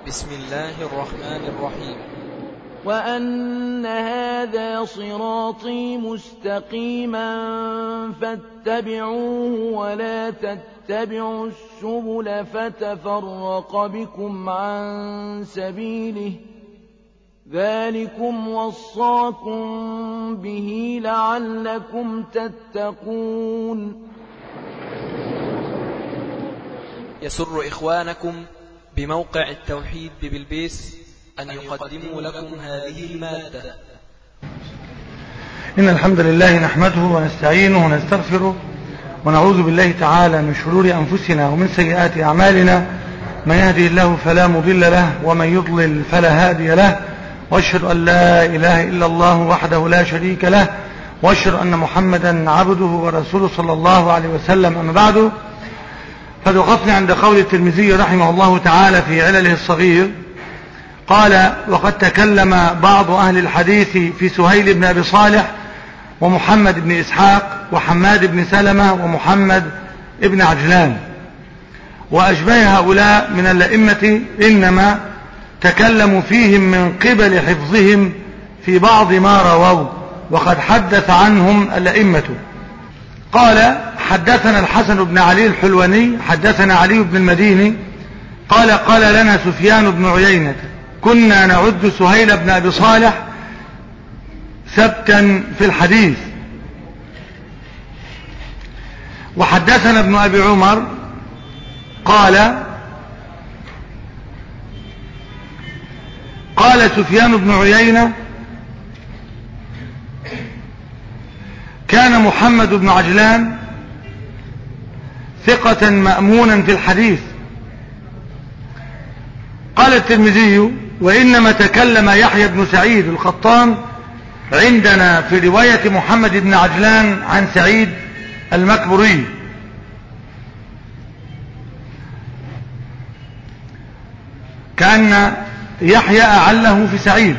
بسم الله الرحمن الرحيم وأن هذا صراطي مستقيما فاتبعوه ولا تتبعوا السبل فتفرق بكم عن سبيله ذلكم وصاكم به لعلكم تتقون يسر إخوانكم بموقع التوحيد ببلبيس أن يقدموا لكم هذه المادة إن الحمد لله نحمده ونستعينه ونستغفره ونعوذ بالله تعالى من شرور أنفسنا ومن سيئات أعمالنا من يهدي الله فلا مضل له ومن يضلل فلا هادي له واشهد أن لا إله إلا الله وحده لا شريك له واشهد أن محمدا عبده ورسوله صلى الله عليه وسلم أما بعد قد وقفنا عند قول الترمذي رحمه الله تعالى في علله الصغير قال وقد تكلم بعض أهل الحديث في سهيل بن أبي صالح ومحمد بن إسحاق وحماد بن سلمة ومحمد بن عجلان وأشباه هؤلاء من الأئمة إنما تكلموا فيهم من قبل حفظهم في بعض ما رووا وقد حدث عنهم الأئمة قال حدثنا الحسن بن علي الحلواني حدثنا علي بن المديني قال قال لنا سفيان بن عيينة كنا نعد سهيل بن أبي صالح ثبتا في الحديث وحدثنا ابن أبي عمر قال قال سفيان بن عيينة كان محمد بن عجلان ثقة مأمونا في الحديث قال الترمذي وإنما تكلم يحيى بن سعيد القطان عندنا في رواية محمد بن عجلان عن سعيد المكبري كأن يحيى أعله في سعيد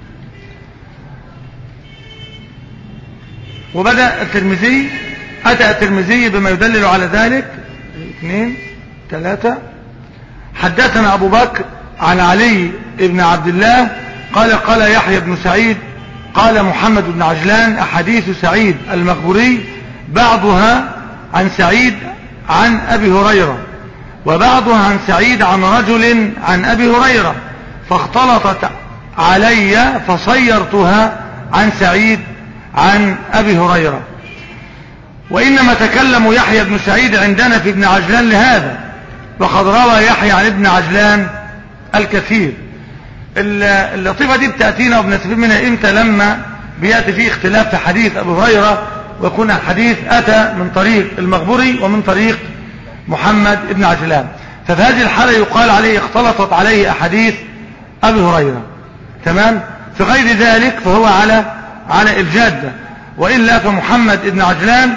وبدأ الترمذي أتى الترمذي بما يدلل على ذلك اثنين ثلاثة حدثنا أبو بكر عن علي بن عبد الله قال قال يحيى بن سعيد قال محمد بن عجلان أحاديث سعيد المقبوري بعضها عن سعيد عن أبي هريرة وبعضها عن سعيد عن رجل عن أبي هريرة فاختلطت علي فصيرتها عن سعيد عن أبي هريرة وإنما تكلم يحيى بن سعيد عندنا في ابن عجلان لهذا وقد روى يحيى عن ابن عجلان الكثير اللطيفة دي بتأتينا وبنستفيد منها امتى لما بيأتي فيه اختلاف في حديث أبو هريرة ويكون الحديث أتى من طريق المغبري ومن طريق محمد ابن عجلان ففي هذه الحالة يقال عليه اختلطت عليه أحاديث أبي هريرة تمام في غير ذلك فهو على على الجادة وإلا فمحمد ابن عجلان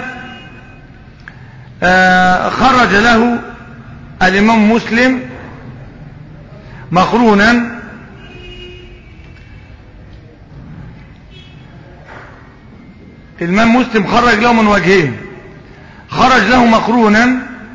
آه خرج له الإمام مسلم مقرونا الإمام مسلم خرج له من وجهين خرج له مقرونا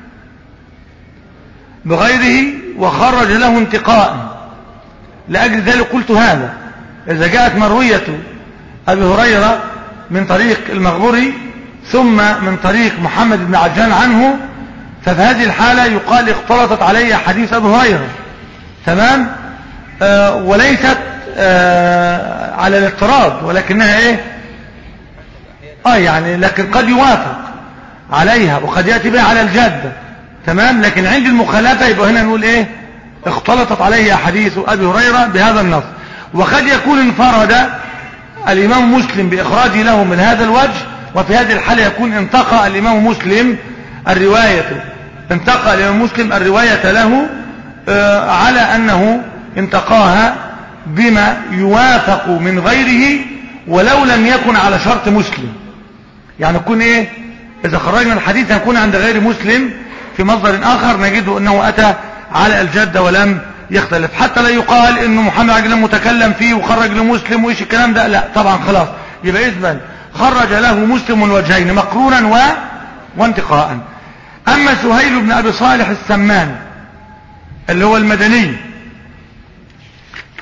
بغيره وخرج له انتقاء لأجل ذلك قلت هذا إذا جاءت مروية أبي هريرة من طريق المغبري ثم من طريق محمد بن عجان عنه ففي هذه الحالة يقال اختلطت علي حديث أبي هريرة تمام آه وليست آه على الاضطراد ولكنها ايه اه يعني لكن قد يوافق عليها وقد يأتي بها على الجادة تمام لكن عند المخالفة يبقى هنا نقول ايه اختلطت عليه حديث ابي هريرة بهذا النص وقد يكون انفرد الامام مسلم باخراجه له من هذا الوجه وفي هذه الحالة يكون انتقى الامام مسلم الرواية انتقى الامام مسلم الرواية له آه على انه انتقاها بما يوافق من غيره ولو لم يكن على شرط مسلم يعني يكون ايه اذا خرجنا الحديث يكون عند غير مسلم في مصدر اخر نجده انه اتى على الجدة ولم يختلف حتى لا يقال انه محمد عجلان متكلم فيه وخرج لمسلم وايش الكلام ده لا طبعا خلاص يبقى اذن خرج له مسلم الوجهين مقرونا و... وانتقاء اما سهيل بن ابي صالح السمان اللي هو المدني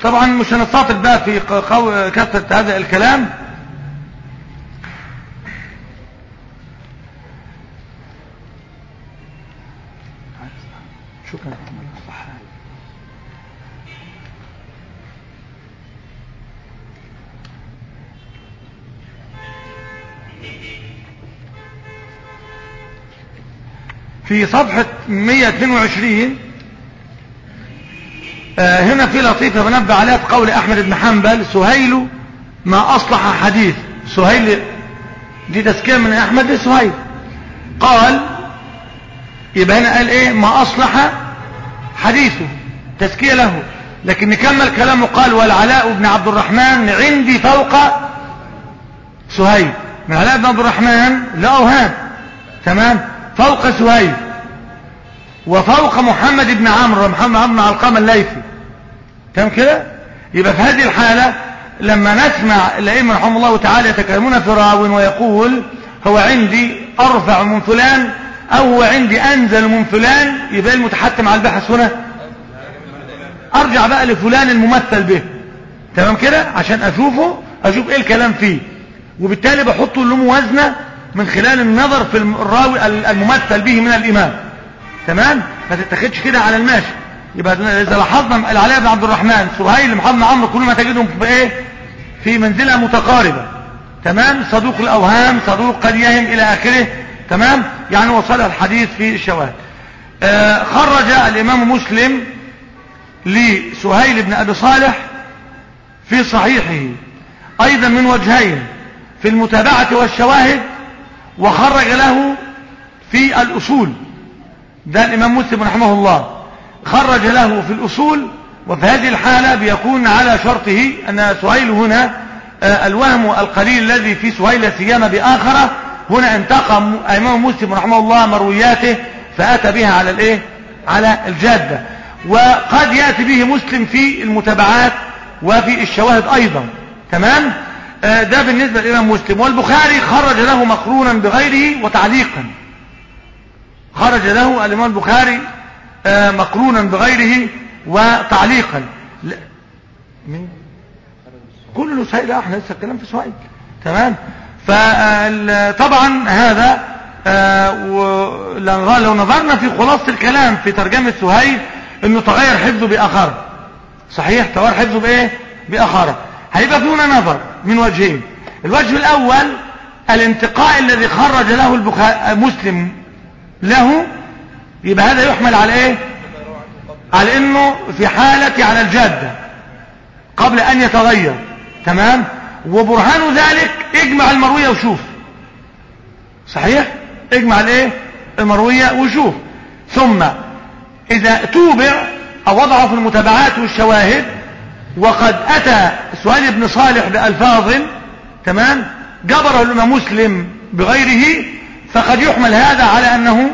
طبعا مش هنستطل بقى في قو... كثرة هذا الكلام شكرا في صفحة 122 آه هنا في لطيفة بنبه عليها في قول أحمد بن حنبل سهيل ما أصلح حديث سهيل دي تزكية من أحمد لسهيل قال يبقى هنا قال إيه ما أصلح حديثه تزكية له لكن نكمل كلامه قال والعلاء بن عبد الرحمن عندي فوق سهيل من علاء بن عبد الرحمن لا أوهام تمام فوق سهيل وفوق محمد بن عمرو محمد بن علقمة الليثي تمام كده يبقى في هذه الحالة لما نسمع الأئمة رحمه الله تعالى يتكلمون في راو ويقول هو عندي أرفع من فلان أو هو عندي أنزل من فلان يبقى المتحتم على البحث هنا أرجع بقى لفلان الممثل به تمام كده عشان أشوفه أشوف إيه الكلام فيه وبالتالي بحطه له موازنة من خلال النظر في الراوي الممثل به من الإمام تمام ما تتخدش كده على الماشي يبقى إذا لاحظنا العلاء بن عبد الرحمن سهيل محمد بن عمرو كلهم تجدهم في إيه في منزلة متقاربة تمام صدوق الأوهام صدوق قد يهم إلى آخره تمام يعني وصل الحديث في الشواهد آه خرج الإمام مسلم لسهيل بن أبي صالح في صحيحه أيضا من وجهين في المتابعة والشواهد وخرج له في الأصول ده الإمام مسلم رحمه الله خرج له في الأصول وفي هذه الحالة بيكون على شرطه أن سهيل هنا آه الوهم القليل الذي في سهيل سيما بآخرة هنا انتقى الإمام مسلم رحمه الله مروياته فأتى بها على الإيه على الجادة وقد يأتي به مسلم في المتابعات وفي الشواهد أيضا تمام آه ده بالنسبة للإمام مسلم والبخاري خرج له مقرونا بغيره وتعليقا خرج له الإمام البخاري آه مقرونا بغيره وتعليقا لا. من كله سهيل احنا لسه الكلام في سهيل تمام فطبعا هذا آه لو نظرنا في خلاصة الكلام في ترجمة سهيل انه تغير حفظه بآخر صحيح تغير حفظه بايه بآخر هيبقى في هنا نظر من وجهين الوجه الاول الانتقاء الذي خرج له البخاري مسلم له يبقى هذا يحمل على ايه على انه في حالة على الجادة قبل ان يتغير تمام وبرهان ذلك اجمع المروية وشوف صحيح اجمع الايه المروية وشوف ثم اذا توبع او وضعه في المتابعات والشواهد وقد اتى سؤال ابن صالح بألفاظ تمام جبره الامام مسلم بغيره فقد يحمل هذا على انه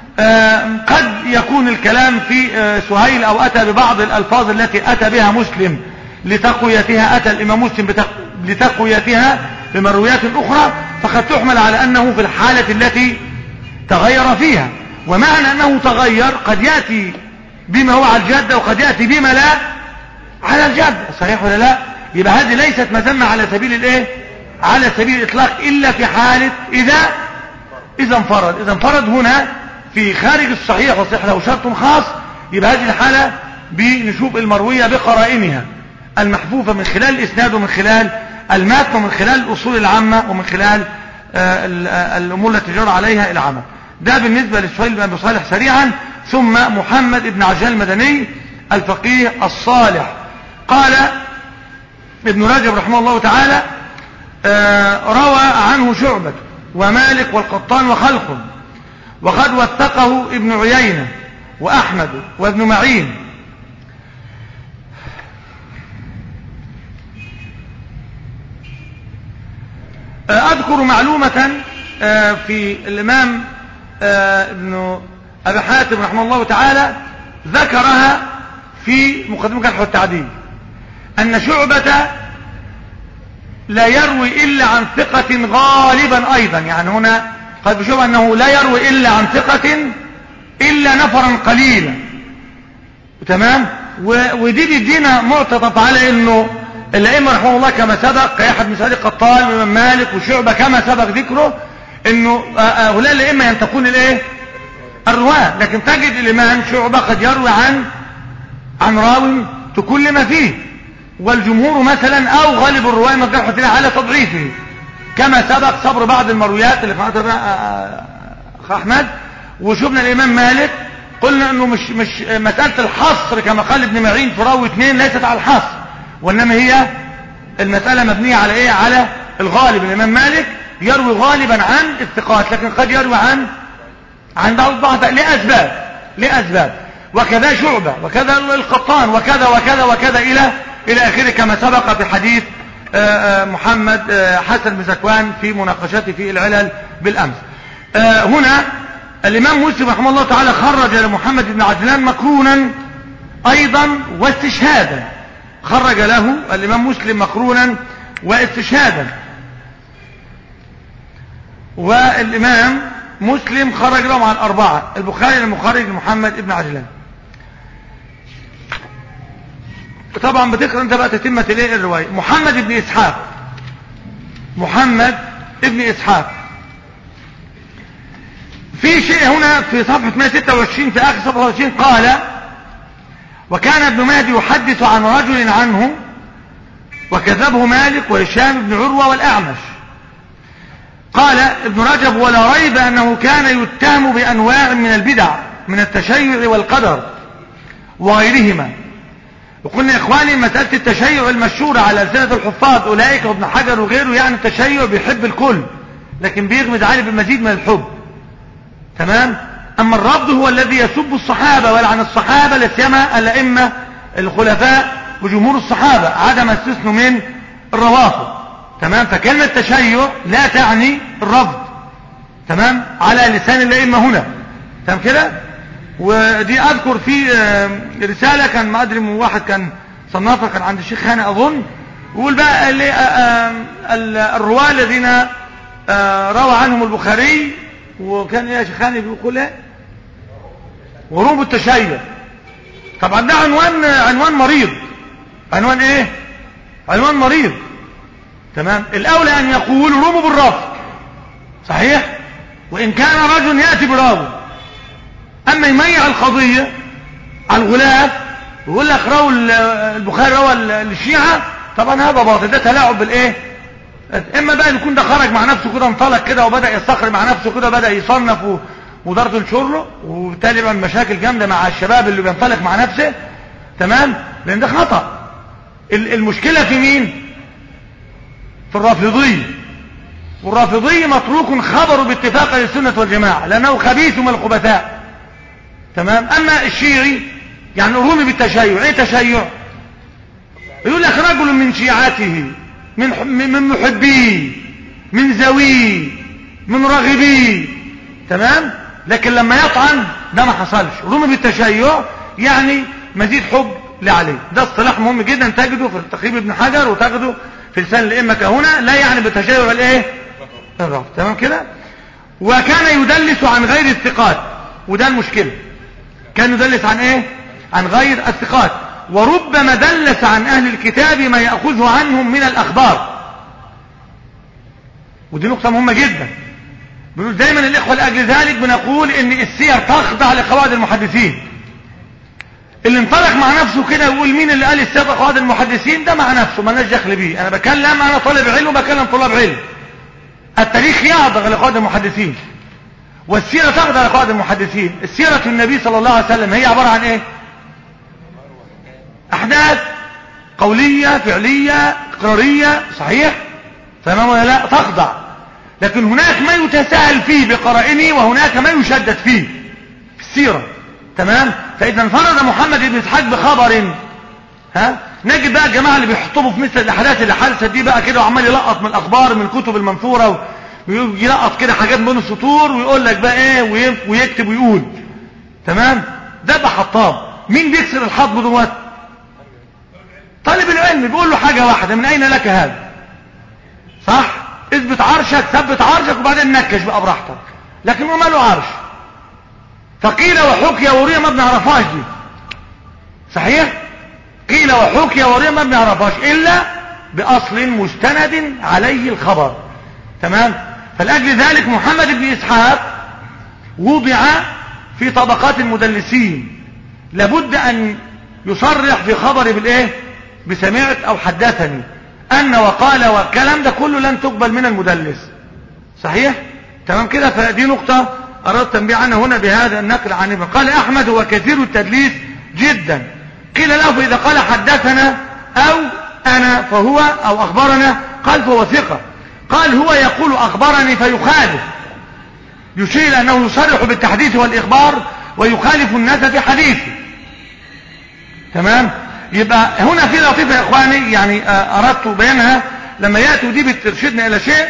قد يكون الكلام في سهيل او اتى ببعض الالفاظ التي اتى بها مسلم لتقويتها اتى الامام مسلم لتقويتها بمرويات اخرى فقد تحمل على انه في الحالة التي تغير فيها ومعنى انه تغير قد يأتي بما هو على الجادة وقد يأتي بما لا على الجادة صحيح ولا لا يبقى هذه ليست مذمة على سبيل الايه على سبيل الاطلاق الا في حالة اذا اذا انفرد اذا انفرد هنا في خارج الصحيح والصحيح له شرط خاص يبقى هذه الحالة بنشوف المروية بقرائنها المحفوفة من خلال الإسناد ومن خلال المتن ومن خلال الأصول العامة ومن خلال الأمور التي جرى عليها العمل ده بالنسبة للسؤال بن أبي صالح سريعا ثم محمد بن عجال المدني الفقيه الصالح قال ابن رجب رحمه الله تعالى روى عنه شعبة ومالك والقطان وخلق وقد وثقه ابن عيينة وأحمد وابن معين أذكر معلومة في الإمام ابن أبي حاتم رحمه الله تعالى ذكرها في مقدمة جرح والتعديل أن شعبة لا يروي إلا عن ثقة غالبا أيضا يعني هنا قد بشوف أنه لا يروي إلا عن ثقة إلا نفرا قليلا تمام ودي بيدينا معتطف على انه الائمه رحمه الله كما سبق كاحد بن سعيد القطان وامام مالك وشعبه كما سبق ذكره انه هؤلاء الائمه ينتقون الايه الرواه لكن تجد الامام شعبه قد يروي عن عن راوي تكون لما فيه والجمهور مثلا او غالب الرواه مرجحه على تضعيفه كما سبق صبر بعض المرويات اللي فعلتها اخ احمد وشفنا الامام مالك قلنا انه مش مش مساله الحصر كما قال ابن معين في راوي اثنين ليست على الحصر وانما هي المساله مبنيه على ايه على الغالب الامام مالك يروي غالبا عن الثقات لكن قد يروي عن عن بعض بعض لاسباب لاسباب وكذا شعبه وكذا القطان وكذا وكذا وكذا الى الى اخره كما سبق في حديث محمد حسن بن زكوان في مناقشته في العلل بالامس هنا الامام مسلم رحمه الله تعالى خرج لمحمد بن عجلان مكرونا ايضا واستشهادا خرج له الامام مسلم مكرونا واستشهادا والامام مسلم خرج له مع الاربعه البخاري المخرج لمحمد بن عجلان طبعا بتقرا انت بقى تتمه الايه الروايه محمد بن اسحاق محمد ابن اسحاق في شيء هنا في صفحه 126 في اخر صفحه 26 قال وكان ابن مهدي يحدث عن رجل عنه وكذبه مالك وهشام بن عروه والاعمش قال ابن رجب ولا ريب انه كان يتهم بانواع من البدع من التشيع والقدر وغيرهما وقلنا يا اخواني مسألة التشيع المشهورة على سنة الحفاظ اولئك وابن حجر وغيره يعني التشيع بيحب الكل لكن بيغمد عليه بمزيد من الحب تمام اما الرفض هو الذي يسب الصحابة ويلعن الصحابة لسيما الائمة الخلفاء وجمهور الصحابة عدم استثنوا من الروافض تمام فكلمة تشيع لا تعني الرفض تمام على لسان الائمة هنا تمام كده ودي اذكر في رسالة كان ما ادري من واحد كان صنفها كان عند الشيخ هاني اظن يقول بقى الرواه الذين روى عنهم البخاري وكان يا شيخ هاني بيقول ايه غروب التشيع طبعا ده عنوان عنوان مريض عنوان ايه عنوان مريض تمام الاولى ان يقول روموا بالرفض صحيح وان كان رجل ياتي براوي اما يميع القضية على الغلاف ويقول لك روى البخاري روى الشيعة طبعا هذا باطل ده تلاعب بالايه اما بقى يكون ده خرج مع نفسه كده انطلق كده وبدا يستقر مع نفسه كده بدا يصنف ودار تنشر له وبالتالي يبقى مشاكل جامده مع الشباب اللي بينطلق مع نفسه تمام لان ده خطا المشكله في مين في الرافضيه والرافضي متروك خبره باتفاق السنه والجماعه لانه خبيث من الخبثاء تمام اما الشيعي يعني الرومي بالتشيع ايه تشيع يقول لك رجل من شيعته من من محبيه من ذويه من راغبيه تمام لكن لما يطعن ده ما حصلش الرومي بالتشيع يعني مزيد حب لعلي ده اصطلاح مهم جدا تجده في تقريب ابن حجر وتجده في لسان الائمه كهنا لا يعني بالتشيع الايه الرفض تمام كده وكان يدلس عن غير الثقات وده المشكله كان يدلس عن ايه عن غير الثقات وربما دلس عن اهل الكتاب ما يأخذه عنهم من الاخبار ودي نقطة مهمة جدا بنقول دايما الاخوة لاجل ذلك بنقول ان السير تخضع لقواعد المحدثين اللي انطلق مع نفسه كده يقول مين اللي قال السير قواعد المحدثين ده مع نفسه مالناش دخل بيه انا بكلم انا طالب علم وبكلم طلاب علم التاريخ يخضع لقواعد المحدثين والسيرة تخضع لقواعد المحدثين السيرة النبي صلى الله عليه وسلم هي عبارة عن ايه احداث قولية فعلية اقرارية صحيح تمام ولا لا تخضع لكن هناك ما يتساهل فيه بقرائنه وهناك ما يشدد فيه في السيرة تمام فاذا انفرد محمد بن اسحاق بخبر ها نجد بقى الجماعه اللي بيحطبوا في مثل الاحداث اللي حدثت دي بقى كده وعمال يلقط من الاخبار من الكتب المنثوره ويلقط كده حاجات بين السطور ويقول لك بقى ايه ويكتب ويقول تمام ده بقى حطاب مين بيكسر الحطب دوت طالب العلم بيقول له حاجه واحده من اين لك هذا صح اثبت عرشك ثبت عرشك وبعدين نكش بقى براحتك لكن هو ماله عرش فقيل وحكي وروي ما بنعرفهاش دي صحيح قيل وحكي ورئ ما بنعرفهاش إلا بأصل مستند عليه الخبر تمام فلأجل ذلك محمد بن إسحاق وضع في طبقات المدلسين لابد أن يصرح في خبر بالإيه بسمعت أو حدثني أن وقال والكلام ده كله لن تقبل من المدلس صحيح تمام كده فدي نقطة أردت تنبيه عنها هنا بهذا النقل عن ابن قال أحمد هو كثير التدليس جدا قيل له فإذا قال حدثنا أو أنا فهو أو أخبرنا قال فهو ثقة قال هو يقول أخبرني فيخالف يشير أنه يصرح بالتحديث والإخبار ويخالف الناس في حديثه تمام يبقى هنا في لطيفة يا إخواني يعني أردت بيانها لما يأتوا دي بترشدنا إلى شيء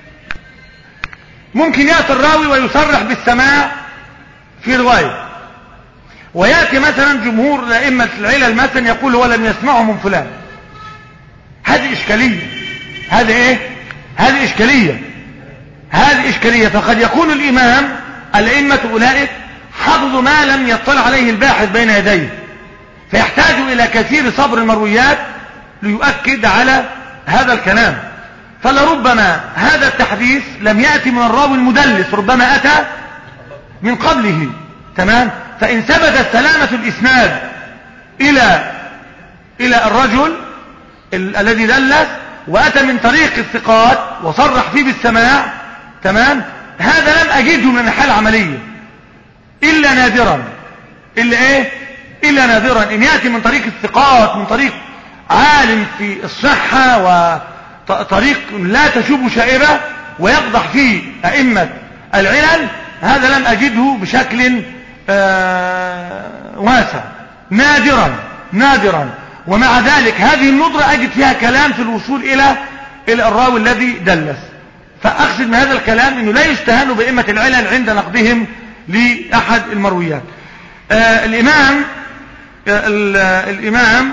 ممكن يأتي الراوي ويصرح بالسماع في رواية ويأتي مثلا جمهور لأئمة العلل مثلا يقول هو لم يسمعه من فلان هذه إشكالية هذه إيه هذه إشكالية هذه إشكالية فقد يكون الإمام الأئمة أولئك حفظوا ما لم يطلع عليه الباحث بين يديه فيحتاج إلى كثير صبر المرويات ليؤكد على هذا الكلام فلربما هذا التحديث لم يأتي من الراوي المدلس ربما أتى من قبله تمام فإن ثبتت سلامة الإسناد إلى إلى الرجل ال الذي دلس وأتى من طريق الثقات وصرح فيه بالسماع تمام هذا لم أجده من الناحية العملية إلا نادرا إلا إيه إلا نادرا إن يأتي من طريق الثقات من طريق عالم في الصحة وطريق لا تشوب شائبة ويقضح فيه أئمة العلل هذا لم أجده بشكل آه واسع نادرا نادرا ومع ذلك هذه الندرة أجد فيها كلام في الوصول إلى إلى الراوي الذي دلس فأقصد من هذا الكلام أنه لا يستهان بأئمة العلل عند نقدهم لأحد المرويات آه الإمام آه الإمام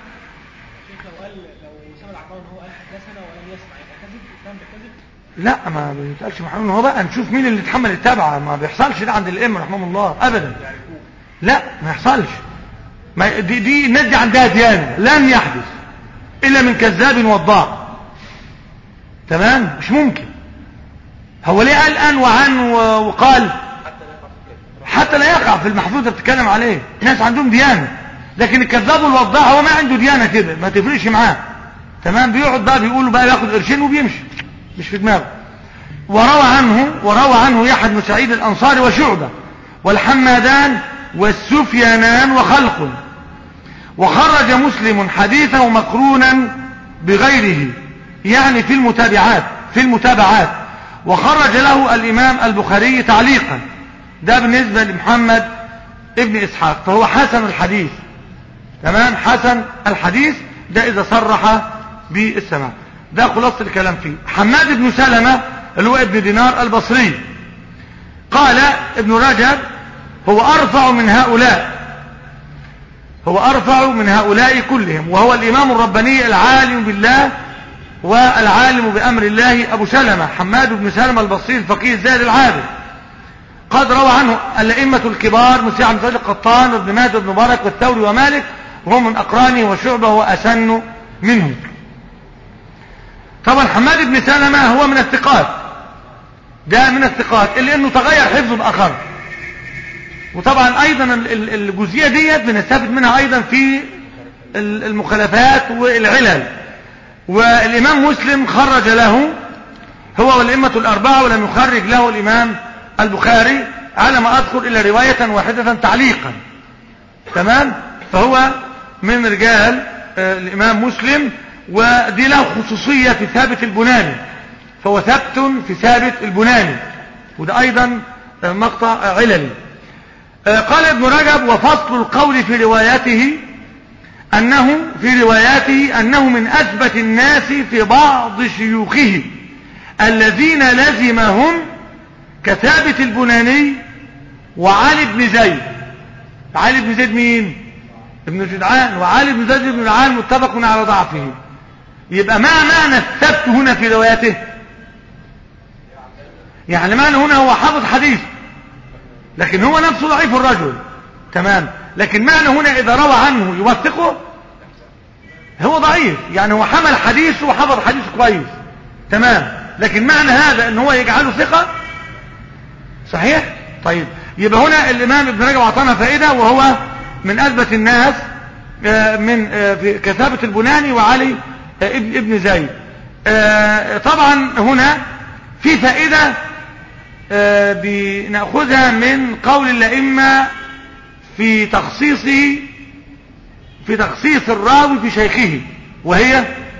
لا ما بيتقالش محمد هو بقى نشوف مين اللي اتحمل التابعة ما بيحصلش ده عند الائمه رحمهم الله ابدا لا ما يحصلش ما دي, دي الناس دي عندها ديانة لن يحدث الا من كذاب وضاع تمام مش ممكن هو ليه قال ان وعن وقال حتى لا يقع في المحفوظ اللي بتتكلم عليه ناس عندهم ديانة لكن الكذاب والوضاع هو ما عنده ديانة كده ما تفرقش معاه تمام بيقعد بقى بيقول بقى ياخد قرشين وبيمشي مش في دماغه وروى عنه وروى عنه يحيى بن سعيد الانصاري وشعبة والحمادان والسفيانان وخلق وخرج مسلم حديثه مقرونا بغيره يعني في المتابعات في المتابعات وخرج له الامام البخاري تعليقا ده بالنسبة لمحمد ابن اسحاق فهو حسن الحديث تمام حسن الحديث ده اذا صرح بالسماع ده خلاصة الكلام فيه حماد بن سلمة اللي هو ابن دينار البصري قال ابن رجب هو أرفع من هؤلاء هو أرفع من هؤلاء كلهم وهو الإمام الرباني العالم بالله والعالم بأمر الله أبو سلمة حماد بن سلمة البصري الفقيه الزاهد العابد قد روى عنه الأئمة الكبار مسيح بن سعيد القطان وابن ماجه وابن مبارك والثوري ومالك وهم من أقرانه وشعبة وأسن منهم طبعا حماد بن سلمة هو من الثقات ده من الثقات اللي انه تغير حفظه بأخر وطبعا ايضا الجزئية ديت بنستفد منها ايضا في المخالفات والعلل والامام مسلم خرج له هو والائمة الاربعة ولم يخرج له الامام البخاري على ما اذكر الا رواية واحدة تعليقا تمام فهو من رجال الامام مسلم ودي له خصوصية في ثابت البناني فهو ثبت في ثابت البناني وده ايضا مقطع عللي قال ابن رجب وفصل القول في رواياته انه في رواياته انه من اثبت الناس في بعض شيوخه الذين لزمهم كثابت البناني وعلي بن زيد علي بن زيد مين ابن جدعان وعلي بن زيد بن جدعان متفق على ضعفه يبقى ما معنى الثبت هنا في رواياته يعني معنى هنا هو حافظ حديث لكن هو نفسه ضعيف الرجل تمام لكن معنى هنا اذا روى عنه يوثقه هو ضعيف يعني هو حمل حديثه وحفظ حديثه كويس تمام لكن معنى هذا ان هو يجعله ثقة صحيح طيب يبقى هنا الامام ابن رجب اعطانا فائدة وهو من اثبت الناس آه، من آه، في كثابة البناني وعلي آه، ابن ابن زيد آه، طبعا هنا في فائدة آه، بنأخذها من قول الأئمة في تخصيصه في تخصيص الراوي في شيخه وهي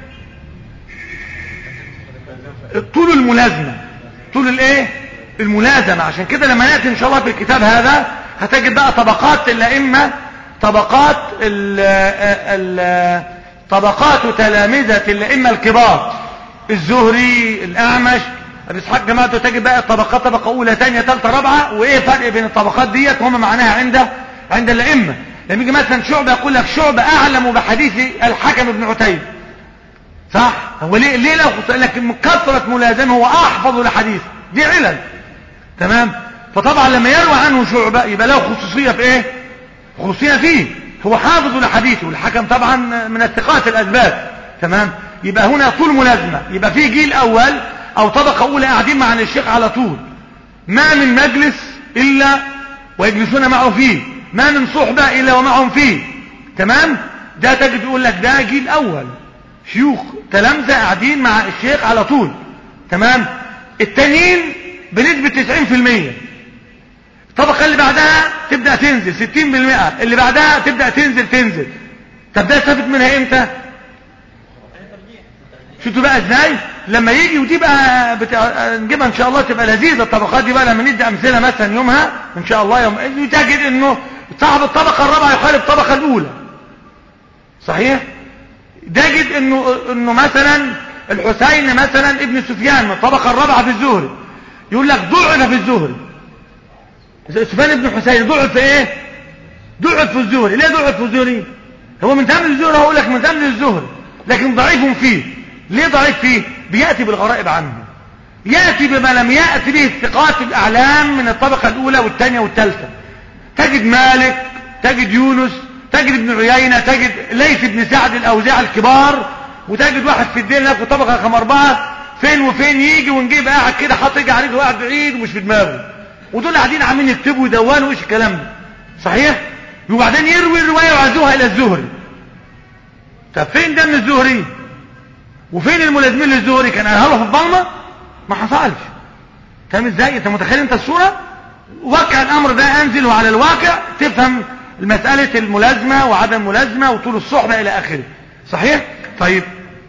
طول الملازمة طول الايه الملازمة عشان كده لما نأتي ان شاء الله في الكتاب هذا هتجد بقى طبقات الأئمة طبقات ال ال طبقات تلامذة الأئمة الكبار الزهري الأعمش أبي إسحاق جماعته تجد بقى الطبقات طبقة أولى ثانية ثالثة رابعة وإيه فرق بين الطبقات ديت هم معناها عند عند الأئمة لما يجي مثلا شعبة يقول لك شعبة أعلم بحديث الحكم ابن عتيب صح هو ليه ليه لو لكن من كثرة ملازمه هو أحفظ لحديث دي علل تمام فطبعا لما يروى عنه شعبة يبقى له خصوصية في ايه خصوصية فيه هو حافظ لحديثه والحكم طبعا من الثقات الأسباب تمام يبقى هنا طول ملازمة يبقى في جيل أول أو طبقة أولى قاعدين مع الشيخ على طول ما من مجلس إلا ويجلسون معه فيه ما من صحبة إلا ومعهم فيه تمام ده تجد يقول لك ده جيل أول شيوخ تلامذة قاعدين مع الشيخ على طول تمام التانيين بنسبة 90% الطبقة اللي بعدها تبدأ تنزل 60% اللي بعدها تبدأ تنزل تنزل طب ده استفد منها امتى شفتوا بقى ازاي لما يجي ودي بقى بتا... نجيبها ان شاء الله تبقى لذيذة الطبقات دي بقى لما ندي امثلة مثلا يومها ان شاء الله يوم تجد انه صاحب الطبقة الرابعة يخالف الطبقة الاولى صحيح تجد انه انه مثلا الحسين مثلا ابن سفيان من الطبقة الرابعة في الزهري يقول لك ضعف في الزهري سفيان بن حسين ضعف في ايه ضعف في الزهري ليه ضعف في الزهري هو من تمن الزهري هقول لك من تمن الزهري لكن ضعيف فيه ليه ضعيف فيه بيأتي بالغرائب عنه يأتي بما لم يأتي به الثقات الأعلام من الطبقة الأولى والثانية والثالثة تجد مالك تجد يونس تجد ابن عيينة تجد ليث بن سعد الأوزاع الكبار وتجد واحد في الدين في طبقة رقم أربعة فين وفين يجي ونجيب قاعد كده حاطط يجي عليه وقاعد بعيد ومش في دماغه ودول قاعدين عاملين يكتبوا ويدونوا وايش الكلام ده صحيح وبعدين يروي الروايه ويعزوها الى الزهري طب فين ده من الزهري وفين الملازمين للزهري كان قالها في الضلمه ما حصلش فاهم ازاي انت متخيل انت الصوره وقع الامر ده انزل على الواقع تفهم مساله الملازمه وعدم الملازمه وطول الصحبه الى اخره صحيح طيب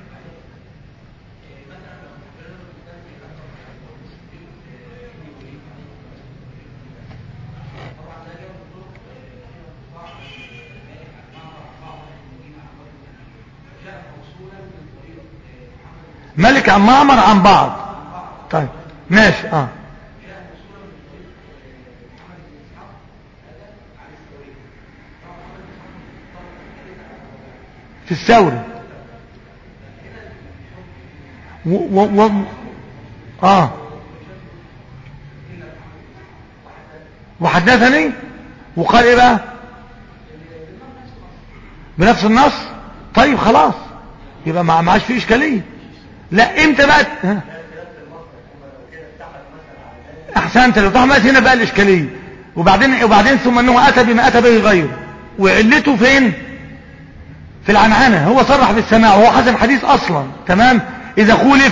ملك عن معمر عن بعض طيب ماشي اه في الثوري و و و اه وحدثني وقال ايه بقى بنفس النص طيب خلاص يبقى ما معاش فيه اشكاليه لا امتى بقى ها؟ احسنت لو طبعا هنا بقى الاشكاليه وبعدين وبعدين ثم انه اتى بما اتى به غيره وعلته فين في العنعنه هو صرح بالسماع وهو حسن حديث اصلا تمام اذا خولف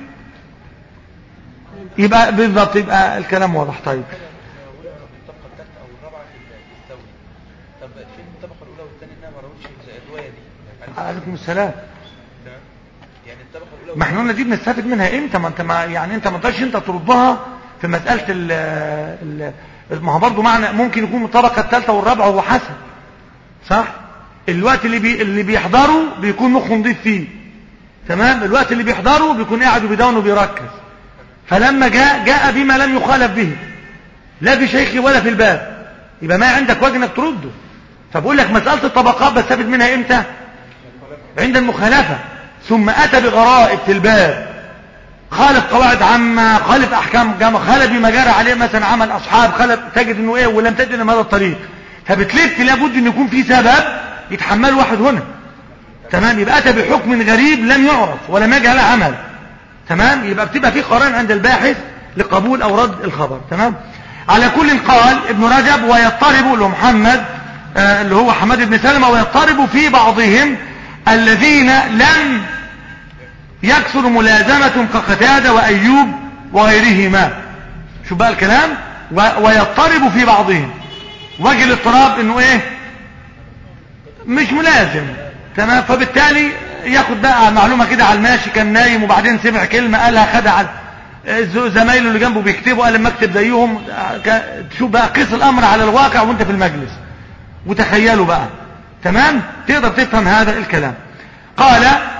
يبقى بالضبط يبقى الكلام واضح طيب الطبقه الثالثه او الرابعه في الثوري طب فين الطبقه الاولى والثانيه انها ما روتش الروايه دي عليكم السلام تمام يعني الطبقه الاولى ما احنا قلنا دي بنستفد منها امتى ما انت ما يعني انت ما تقدرش انت تردها في مساله ال ال ما هو برضه معنى ممكن يكون من الطبقه الثالثه والرابعه هو حسن صح الوقت اللي بي اللي بيحضره بيكون مخه نضيف فيه تمام الوقت اللي بيحضره بيكون قاعد وبيدون وبيركز فلما جاء جاء بما لم يخالف به لا في شيخي ولا في الباب يبقى ما عندك وجه انك ترده فبقول لك مساله الطبقات بستفد منها امتى عند المخالفه ثم اتى بغرائب في الباب خالف قواعد عامه خالف احكام جامعه خالف بما جرى عليه مثلا عمل اصحاب خالف تجد انه ايه ولم تجد من هذا الطريق فبتلف لابد ان يكون في سبب يتحمله واحد هنا تمام يبقى اتى بحكم غريب لم يعرف ولم يجعل عمل تمام يبقى بتبقى في قرار عند الباحث لقبول او رد الخبر تمام على كل قال ابن رجب ويضطرب له محمد آه اللي هو حماد بن سلمة ويضطرب في بعضهم الذين لم يكثر ملازمة كقتادة وأيوب وغيرهما شو بقى الكلام و- ويضطرب في بعضهم وجه الاضطراب انه ايه مش ملازم تمام فبالتالي ياخد بقى معلومة كده على الماشي كان نايم وبعدين سمع كلمة قالها خدها على ز- زمايله اللي جنبه بيكتبوا قال لما اكتب زيهم ك- تشوف بقى قيس الامر على الواقع وانت في المجلس وتخيلوا بقى تمام تقدر تفهم هذا الكلام قال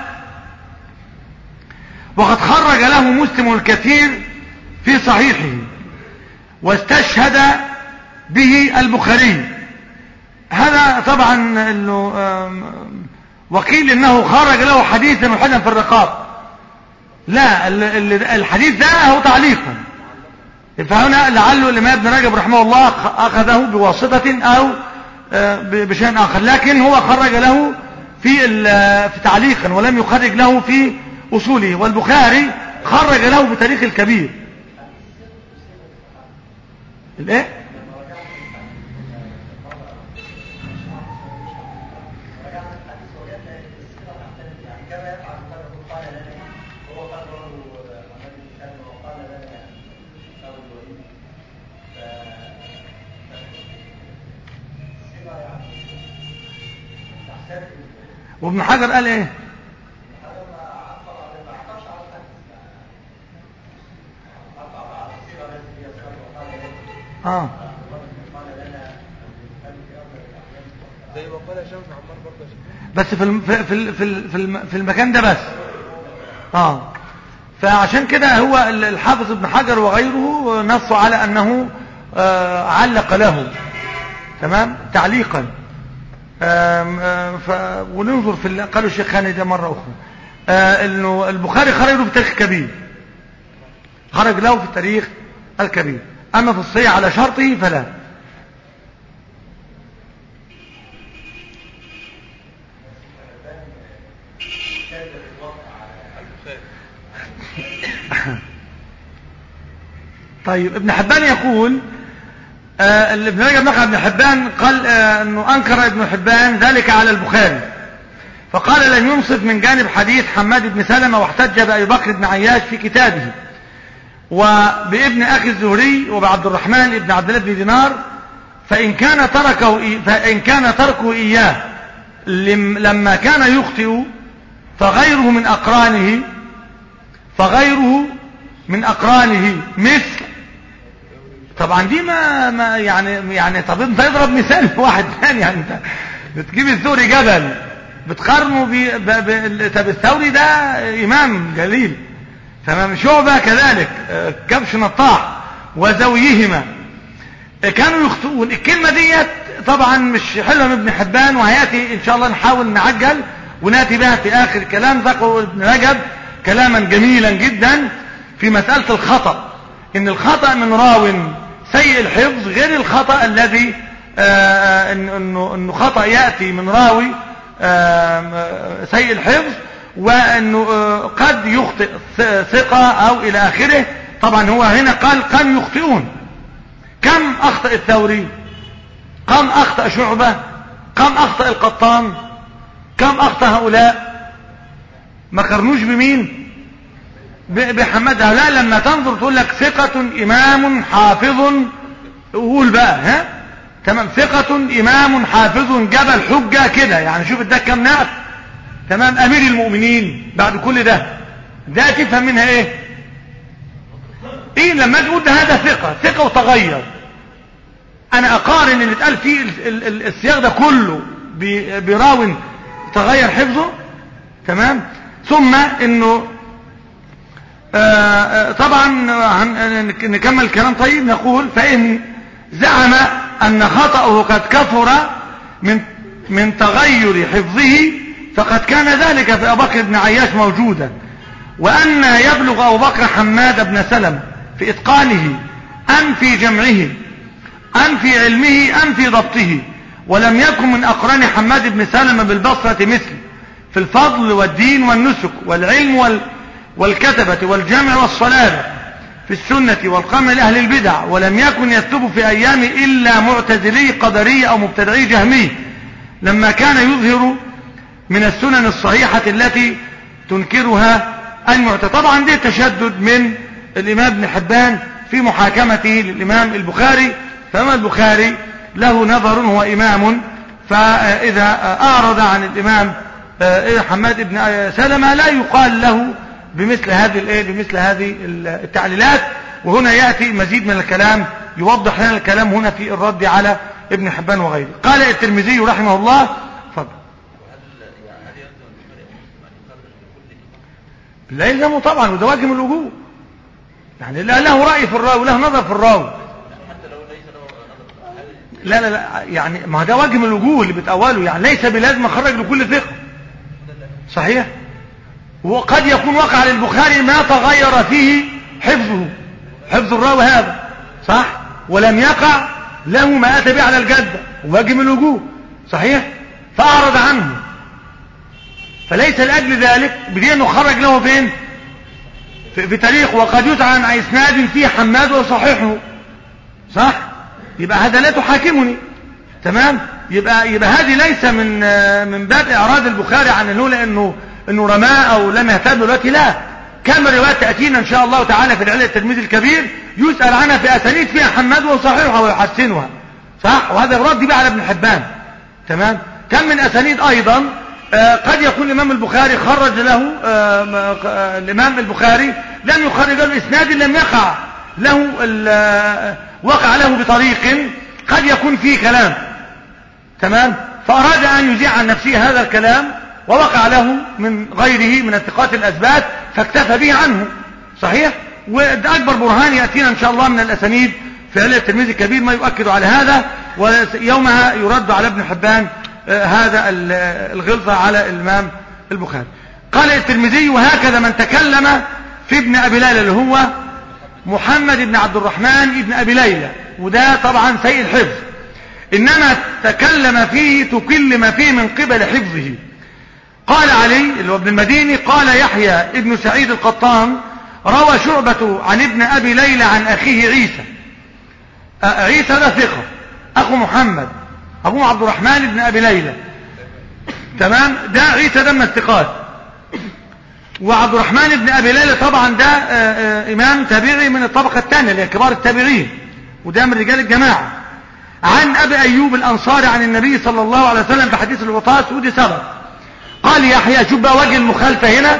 وقد خرج له مسلم الكثير في صحيحه واستشهد به البخاري هذا طبعا انه آم، وقيل انه خرج له حديثا وحدا في الرقاب لا ال- ال- الحديث ده هو تعليقا فهنا لعله الامام ابن رجب رحمه الله أخ- اخذه بواسطة او آه، ب- بشيء اخر لكن هو خرج له في ال- في تعليقا ولم يخرج له في اصوله والبخاري خرج له بتاريخ الكبير الايه وابن حجر قال ايه اه زي ما قال هشام بن عمار برضه يا شيخ. بس في الم... في في في في الم- في المكان ده بس اه فعشان كده هو ال- الحافظ ابن حجر وغيره نصوا على انه آه علق له تمام تعليقا آم، آم، ف... وننظر في ال- قالوا الشيخ خاني ده مرة أخرى آه، انه البخاري خرج له في التاريخ الكبير خرج له في التاريخ الكبير أما في الصحيح على شرطه فلا البخاري طيب ابن حبان يقول آه ابن رجب نقل ابن حبان قال آه انه انكر ابن حبان ذلك على البخاري فقال لن ينصف من جانب حديث حماد بن سلمة واحتج بأبي بكر بن عياش في كتابه وبابن أخي الزهري وبعبد الرحمن بن عبد الله بن دينار فإن كان تركه إي- فإن كان تركه إياه لم- لما كان يخطئ فغيره من أقرانه فغيره من أقرانه مثل طبعا دي ما, ما يعني يعني طب انت اضرب مثال واحد ثاني يعني انت بتجيب الثوري جبل بتقارنه ب ب- ب- طب الثوري ده امام جليل تمام شعبة كذلك آه، كبش نطاح وزويهما آه، كانوا يخطئون الكلمة ديت طبعا مش حلوة من ابن حبان وهياتي ان شاء الله نحاول نعجل وناتي بها في اخر الكلام ذكر ابن رجب كلاما جميلا جدا في مسألة الخطأ ان الخطأ من راو سيء الحفظ غير الخطأ الذي آه، إن- انه انه خطأ يأتي من راوي آم، آه، سيء الحفظ وانه آه، قد يخطئ ث- ثقة او الى اخره طبعا هو هنا قال كم يخطئون كم اخطأ الثوري كم اخطأ شعبة كم اخطأ القطان كم اخطأ هؤلاء ما قرنوش بمين ب- بحماد لا لما تنظر تقول لك ثقة إمام حافظ قول بقى ها تمام ثقة إمام حافظ جبل حجة كده يعني شوف اداك كم نقط تمام أمير المؤمنين بعد كل ده ده تفهم منها ايه ايه لما تقول ده هذا ثقة ثقة وتغير انا اقارن اللي اتقال فيه ال- ال- ال- السياق ده كله ب- براو تغير حفظه تمام ثم انه آه، آه، طبعا هن- نكمل الكلام طيب نقول فإن زعم أن خطأه قد كثر من من تغير حفظه فقد كان ذلك في أبو بكر بن عياش موجودا وأن يبلغ أبو بكر حماد بن سلم في إتقانه أم في جمعه أم في علمه أم في ضبطه ولم يكن من أقران حماد بن سلم بالبصرة مثل في الفضل والدين والنسك والعلم وال والكتبة والجمع والصلابة في السنة والقمع لأهل البدع ولم يكن يكتب في أيامه إلا معتزلي قدري أو مبتدعي جهمي لما كان يظهر من السنن الصحيحة التي تنكرها المعتزلة طبعا دي تشدد من الإمام ابن حبان في محاكمته للإمام البخاري فأما البخاري له نظر هو إمام فإذا أعرض عن الإمام حماد بن سلمة لا يقال له بمثل هذه الايه بمثل هذه التعليلات وهنا ياتي مزيد من الكلام يوضح لنا الكلام هنا في الرد على ابن حبان وغيره قال الترمذي رحمه الله تفضل لا يلزمه طبعا وده واجب الوجوب يعني لا له راي في الراوي وله نظر في الراوي لا لا لا يعني ما ده واجب الوجوه اللي بتأوله يعني ليس بلازم خرج لكل ثقه صحيح وقد يكون وقع للبخاري ما تغير فيه حفظه حفظ الراوي هذا صح ولم يقع له ما أتى به على الجدة واجب الوجوه صحيح فأعرض عنه فليس لأجل ذلك بدي أنه خرج له فين في, في تاريخ وقد يسعى عن إسناد فيه حماد وصحيحه صح يبقى هذا لا تحاكمني تمام يبقى يبقى هذه ليس من من باب إعراض البخاري عن أنه لأنه انه رماه او لم يهتم دلوقتي لا كم روايات تأتينا ان شاء الله تعالى في العلة التلميذ الكبير يسأل عنها في اسانيد فيها حماد وصحيحها ويحسنها صح وهذا الرد بقى على ابن حبان تمام كم من اسانيد ايضا آه قد يكون الامام البخاري خرج له آه آه الامام البخاري لم يخرج له اسناد لم يقع له وقع له بطريق قد يكون فيه كلام تمام فاراد ان يذيع عن نفسه هذا الكلام ووقع له من غيره من الثقات الأثبات فاكتفى به عنه صحيح وده أكبر برهان يأتينا إن شاء الله من الأسانيد في علة الترمذي الكبير ما يؤكد على هذا ويومها يرد على ابن حبان هذا الغلظة على الإمام البخاري قال الترمذي وهكذا من تكلم في ابن أبي ليلى اللي هو محمد بن عبد الرحمن بن أبي ليلى وده طبعا سيء الحفظ إنما تكلم فيه تكلم فيه من قبل حفظه قال علي اللي هو ابن المديني قال يحيى ابن سعيد القطان روى شعبة عن ابن أبي ليلى عن أخيه عيسى عيسى ده ثقة أخو محمد أبوه عبد الرحمن بن أبي ليلى تمام ده عيسى ده من الثقات وعبد الرحمن بن أبي ليلى طبعا ده إمام تابعي من الطبقة الثانية اللي كبار التابعين وده من رجال الجماعة عن أبي أيوب الأنصاري عن النبي صلى الله عليه وسلم في حديث الوطاس ودي سبب قال يحيى شوف بقى وجه المخالفة هنا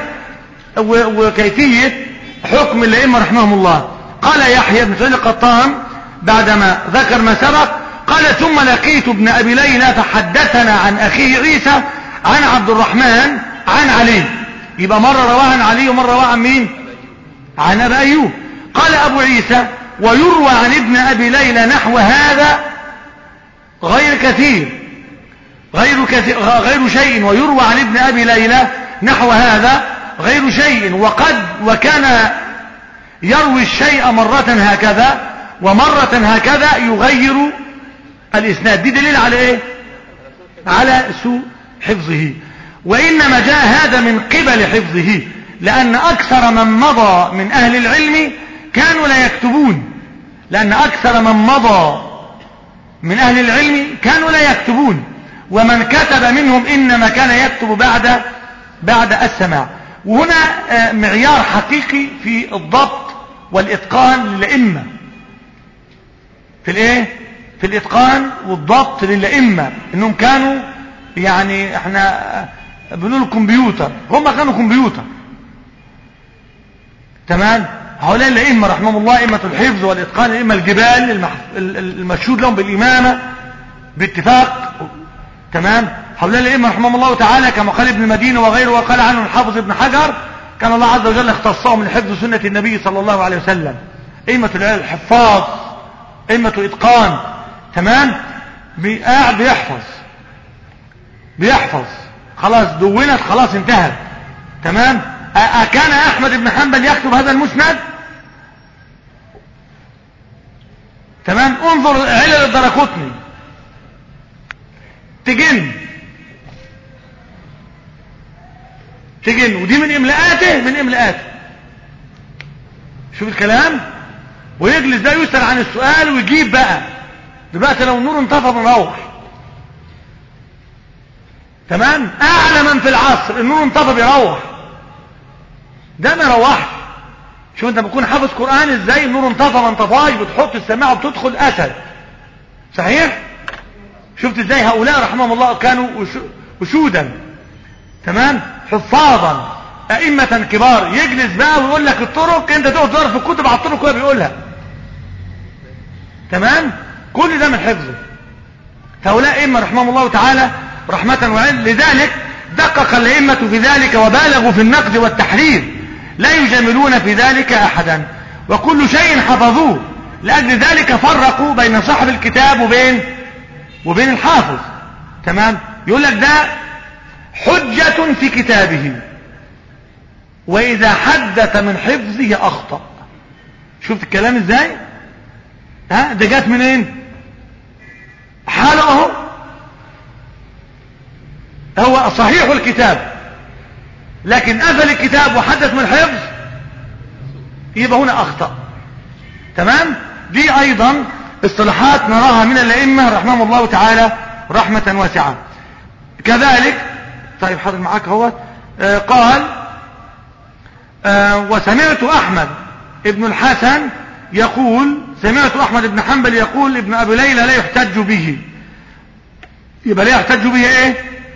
وكيفية حكم الأئمة رحمهم الله قال يحيى بن سعيد القطان بعدما ذكر ما سبق قال ثم لقيت ابن أبي ليلى فحدثنا عن أخيه عيسى عن عبد الرحمن عن علي يبقى مرة رواه عن علي ومرة رواه عن مين عن أبي أيوب قال أبو عيسى ويروى عن ابن أبي ليلى نحو هذا غير كثير غير, كثير غير شيء ويروى عن ابن أبي ليلى نحو هذا غير شيء وقد وكان يروي الشيء مرة هكذا ومرة هكذا يغير الإسناد دي دليل على إيه على سوء حفظه وإنما جاء هذا من قبل حفظه لأن أكثر من مضى من أهل العلم كانوا لا يكتبون لأن أكثر من مضى من أهل العلم كانوا لا يكتبون ومن كتب منهم إنما كان يكتب بعد بعد السماع وهنا معيار حقيقي في الضبط والإتقان للأئمة في الايه في الإتقان والضبط للأئمة إنهم كانوا يعني احنا بنقول كمبيوتر هم كانوا كمبيوتر تمام هؤلاء الأئمة رحمهم الله أئمة الحفظ والإتقان الأئمة الجبال المشهود لهم بالإمامة باتفاق تمام هؤلاء الأئمة رحمهم الله تعالى كما قال ابن المدينة وغيره وقال عنه الحافظ ابن حجر كان الله عز وجل اختصهم من حفظ سنة النبي صلى الله عليه وسلم أئمة الحفاظ أئمة إتقان تمام قاعد بيحفظ بيحفظ خلاص دونت خلاص انتهت تمام أكان أحمد بن حنبل يكتب هذا المسند تمام انظر علل الدرقطني تجن تجن ودي من املاءاته من املاءاته شوف الكلام ويجلس ده يسأل عن السؤال ويجيب بقى دلوقتي لو النور انطفى بنروح تمام اعلى من في العصر النور انطفى بيروح ده ما يروحش شوف انت بتكون حافظ قرآن ازاي النور انطفى ما انطفاش بتحط السماعة وبتدخل اسد صحيح شفت ازاي هؤلاء رحمهم الله كانوا وشودا تمام حفاظا ائمة كبار يجلس بقى ويقول لك الطرق انت تقعد تدور في الكتب على الطرق وهو بيقولها تمام كل ده من حفظه هؤلاء ائمة رحمهم الله تعالى رحمة وعلم لذلك دقق الائمة في ذلك وبالغوا في النقد والتحرير لا يجاملون في ذلك احدا وكل شيء حفظوه لاجل ذلك فرقوا بين صاحب الكتاب وبين وبين الحافظ تمام يقول لك ده حجة في كتابه واذا حدث من حفظه اخطأ شفت الكلام ازاي ها ده جات منين حاله اهو هو صحيح الكتاب لكن قفل الكتاب وحدث من الحفظ يبقى هنا اخطأ تمام دي ايضا اصطلاحات نراها من الائمة رحمهم الله تعالى رحمة واسعة كذلك طيب حاضر معاك هو آه قال آه وسمعت احمد ابن الحسن يقول سمعت احمد بن حنبل يقول ابن ابي ليلى لا يحتج به يبقى لا يحتج به ايه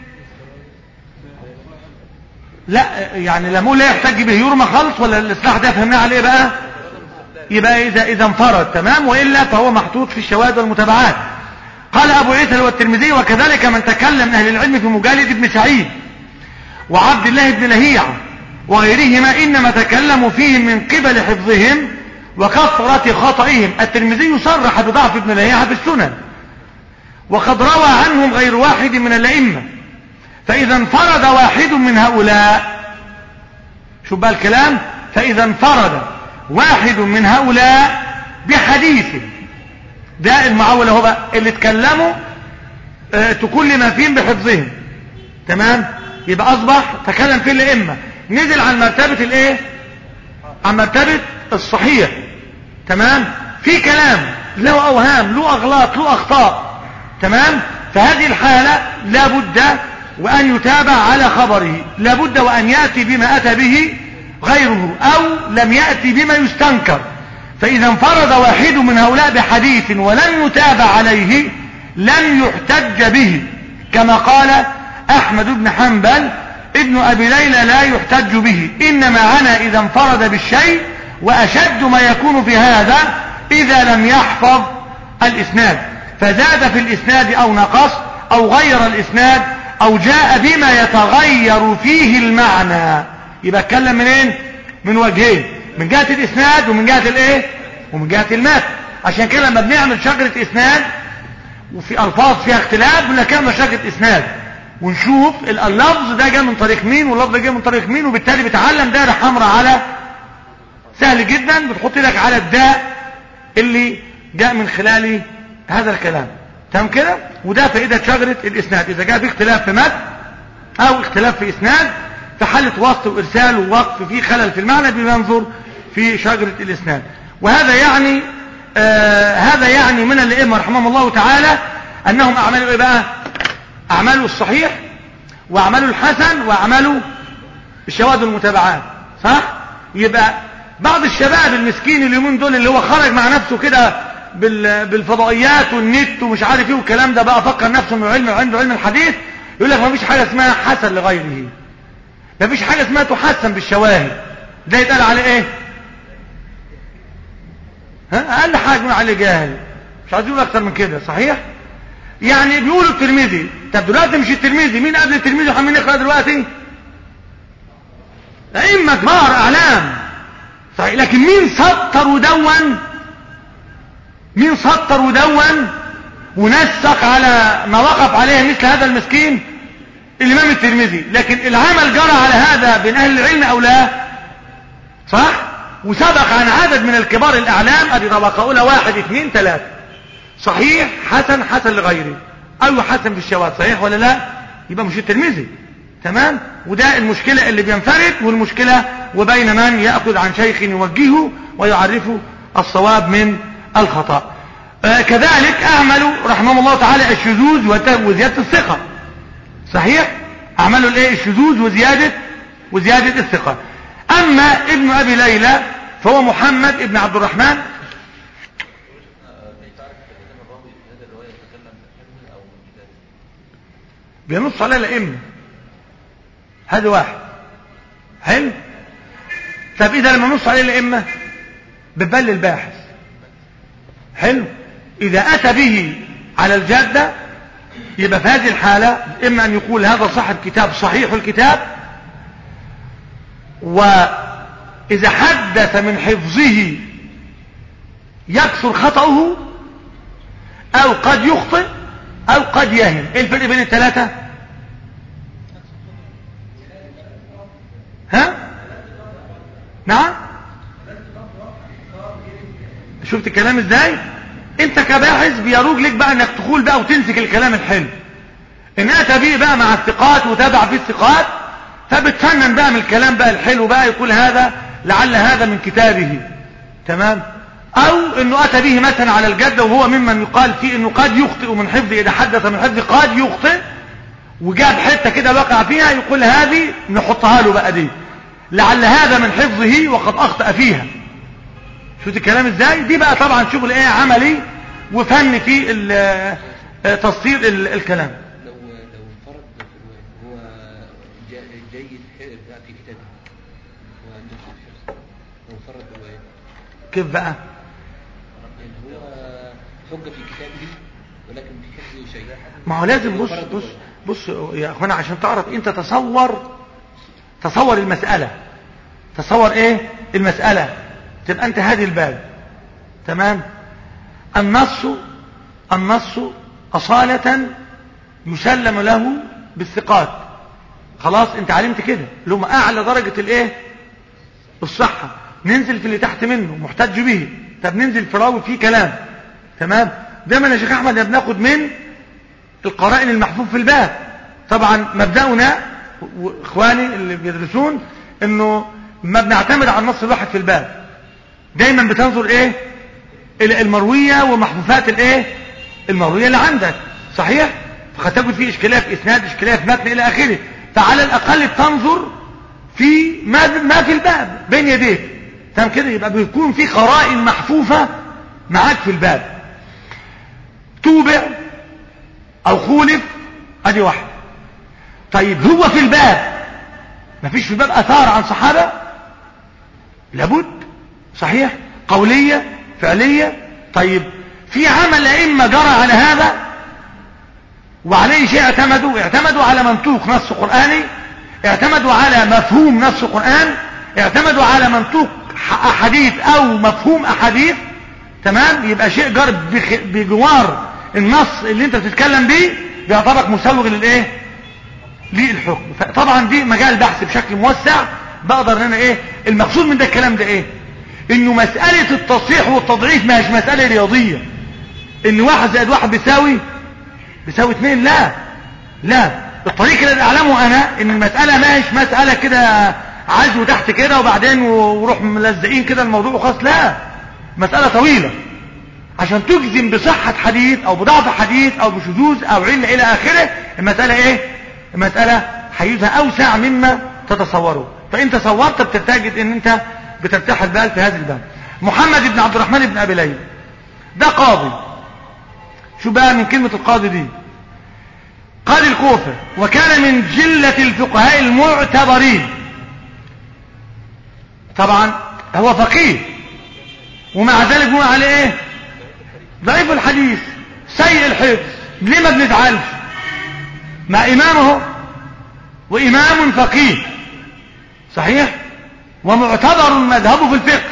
لا يعني لما لا يحتج به يرمى خلص ولا الاصلاح ده فهمناه على ايه بقى يبقى اذا اذا انفرد تمام والا فهو محطوط في الشواهد والمتابعات قال ابو عيسى والترمذي وكذلك من تكلم من اهل العلم في مجالد بن سعيد وعبد الله بن لهيع وغيرهما انما تكلموا فيهم من قبل حفظهم وكثرة خطئهم الترمذي صرح بضعف ابن لهيعة في السنن وقد روى عنهم غير واحد من الائمه فإذا انفرد واحد من هؤلاء شوف بقى الكلام فإذا انفرد واحد من هؤلاء بحديث ده المعول هو بقى اللي اتكلموا اه تكون ما فيهم بحفظهم تمام يبقى أصبح تكلم فيه الأئمة نزل عن مرتبة الايه عن مرتبة الصحيح تمام في كلام له أوهام له أغلاط له أخطاء تمام فهذه الحالة لا بد وأن يتابع على خبره لابد وأن يأتي بما أتى به غيره أو لم يأتي بما يستنكر فإذا انفرد واحد من هؤلاء بحديث ولم يتابع عليه لم يحتج به كما قال أحمد بن حنبل ابن أبي ليلى لا يحتج به إنما عنا إذا انفرد بالشيء وأشد ما يكون في هذا إذا لم يحفظ الإسناد فزاد في الإسناد أو نقص أو غير الإسناد او جاء بما يتغير فيه المعنى يبقى اتكلم منين من وجهين من جهة الاسناد ومن جهة الايه ومن جهة المتن عشان كده لما بنعمل شجرة اسناد وفي الفاظ فيها اختلاف بنكمل شجرة اسناد ونشوف اللفظ ده جاء من طريق مين واللفظ ده جاء من طريق مين وبالتالي بتعلم دائرة حمراء على سهل جدا بتحط لك على الداء اللي جاء من خلال هذا الكلام تمام كده وده فائدة شجرة الاسناد اذا جاء في اختلاف في متن او اختلاف في اسناد في حالة وسط وارسال ووقف في خلل في المعنى بننظر في شجرة الاسناد وهذا يعني آه هذا يعني من الائمة رحمهم الله تعالى انهم اعملوا ايه بقى اعملوا الصحيح واعملوا الحسن واعملوا الشواذ والمتابعات صح يبقى بعض الشباب المسكين اليومين دول اللي هو خرج مع نفسه كده بالفضائيات والنت ومش عارف ايه والكلام ده بقى فكر نفسه انه علم وعنده علم الحديث يقول لك ما فيش حاجه اسمها حسن لغيره ما فيش حاجه اسمها تحسن بالشواهد ده يتقال عليه ايه ها اقل حاجه من عليه جاهل مش عايز يقول اكتر من كده صحيح يعني بيقولوا الترمذي طب دلوقتي مش الترمذي مين قبل الترمذي وحمين نقرا دلوقتي ائمه كبار اعلام صحيح لكن مين سطر ودون مين سطر ودون ونسق على ما وقف عليه مثل هذا المسكين الامام الترمذي لكن العمل جرى على هذا بين اهل العلم او لا صح وسبق عن عدد من الكبار الاعلام ادي طبقه اولى واحد اثنين ثلاثه صحيح حسن حسن لغيره او حسن في الشواذ صحيح ولا لا يبقى مش الترمذي تمام وده المشكلة اللي بينفرد والمشكلة وبين من يأخذ عن شيخ يوجهه ويعرفه الصواب من الخطأ آه كذلك أعملوا رحمه الله تعالى الشذوذ وزيادة الثقة صحيح أعملوا الايه الشذوذ وزيادة وزيادة الثقة أما ابن أبي ليلى فهو محمد ابن عبد الرحمن بينص على الأئمة هذا واحد حلو طب إذا لما نص عليه الأئمة ببل الباحث حلو إذا أتى به على الجادة يبقى في هذه الحالة إما أن يقول هذا صاحب كتاب صحيح الكتاب وإذا حدث من حفظه يكثر خطأه أو قد يخطئ أو قد يهم إيه الفرق بين الثلاثة ها نعم شفت الكلام ازاي انت كباحث بيروج لك بقى انك تقول بقى وتمسك الكلام الحلو ان اتى به بقى مع الثقات وتابع فيه الثقات فبتفنن بقى من الكلام بقى الحلو بقى يقول هذا لعل هذا من كتابه تمام او انه اتى به مثلا على الجدة وهو ممن يقال فيه انه قد يخطئ من حفظه اذا حدث من حفظه قد يخطئ وجاب حتة كده وقع فيها يقول هذه نحطها له بقى دي لعل هذا من حفظه وقد اخطأ فيها شوف الكلام ازاي دي بقى طبعا شغل ايه عملي وفن في ال- تصدير ال- الكلام لو لو انفرد هو جا- جيد ح- في كتابه وعنده حفظ لو انفرد برواية كيف بقى يعني هو حجة في كتابه ولكن في حفظه شيء ما هو لازم بص انفرد بص برواية. بص يا اخوانا عشان تعرف انت تصور تصور المسألة تصور ايه المسألة تبقى انت هذه الباب تمام النص النص أصالة يسلم له بالثقات خلاص انت علمت كده اللي هم اعلى درجة الايه الصحة ننزل في اللي تحت منه محتج به طب ننزل في راوي فيه كلام تمام دايما يا شيخ احمد بناخد من القرائن المحفوظ في الباب طبعا مبدأنا واخواني اللي بيدرسون انه ما بنعتمد على النص الواحد في الباب دايما بتنظر ايه الى المروية ومحفوفات الايه المروية اللي عندك صحيح فقد تجد فيه اشكالية في اسناد اشكالية في متن الى اخره فعلى الاقل تنظر في ما ما في الباب بين يديك تمام كده يبقى بيكون في قرائن محفوفة معاك في الباب توبع او خولف ادي واحد طيب هو في الباب مفيش في الباب اثار عن صحابة لابد صحيح قولية فعلية طيب في عمل ائمه جرى على هذا وعليه شيء اعتمدوا اعتمدوا على منطوق نص قرآني اعتمدوا على مفهوم نص قرآن اعتمدوا على منطوق احاديث او مفهوم احاديث تمام يبقى شيء جار بخ- بجوار النص اللي انت بتتكلم بيه بيعتبرك مسوغ للايه للحكم فطبعا دي مجال بحث بشكل موسع بقدر ان انا ايه المقصود من ده الكلام ده ايه انه مسألة التصحيح والتضعيف ما هيش مسألة رياضية ان واحد زائد واحد بيساوي بيساوي اتنين لا لا الطريق اللي اعلمه انا ان المسألة ما هيش مسألة كده عزو تحت كده وبعدين وروح ملزقين كده الموضوع وخلاص لا مسألة طويلة عشان تجزم بصحة حديث او بضعف حديث او بشذوذ او علة الى اخره المسألة ايه المسألة حيزها اوسع مما تتصوره فانت صورت بتتجد ان انت بترتاح البال في هذا الباب محمد بن عبد الرحمن بن ابي ليلى ده قاضي شو بقى من كلمة القاضي دي قاضي الكوفة وكان من جلة الفقهاء المعتبرين طبعا هو فقيه ومع ذلك بنقول عليه ايه ضعيف الحديث سيء الحفظ ليه ما بنزعلش مع امامه وامام فقيه صحيح ومعتبر مذهبه في الفقه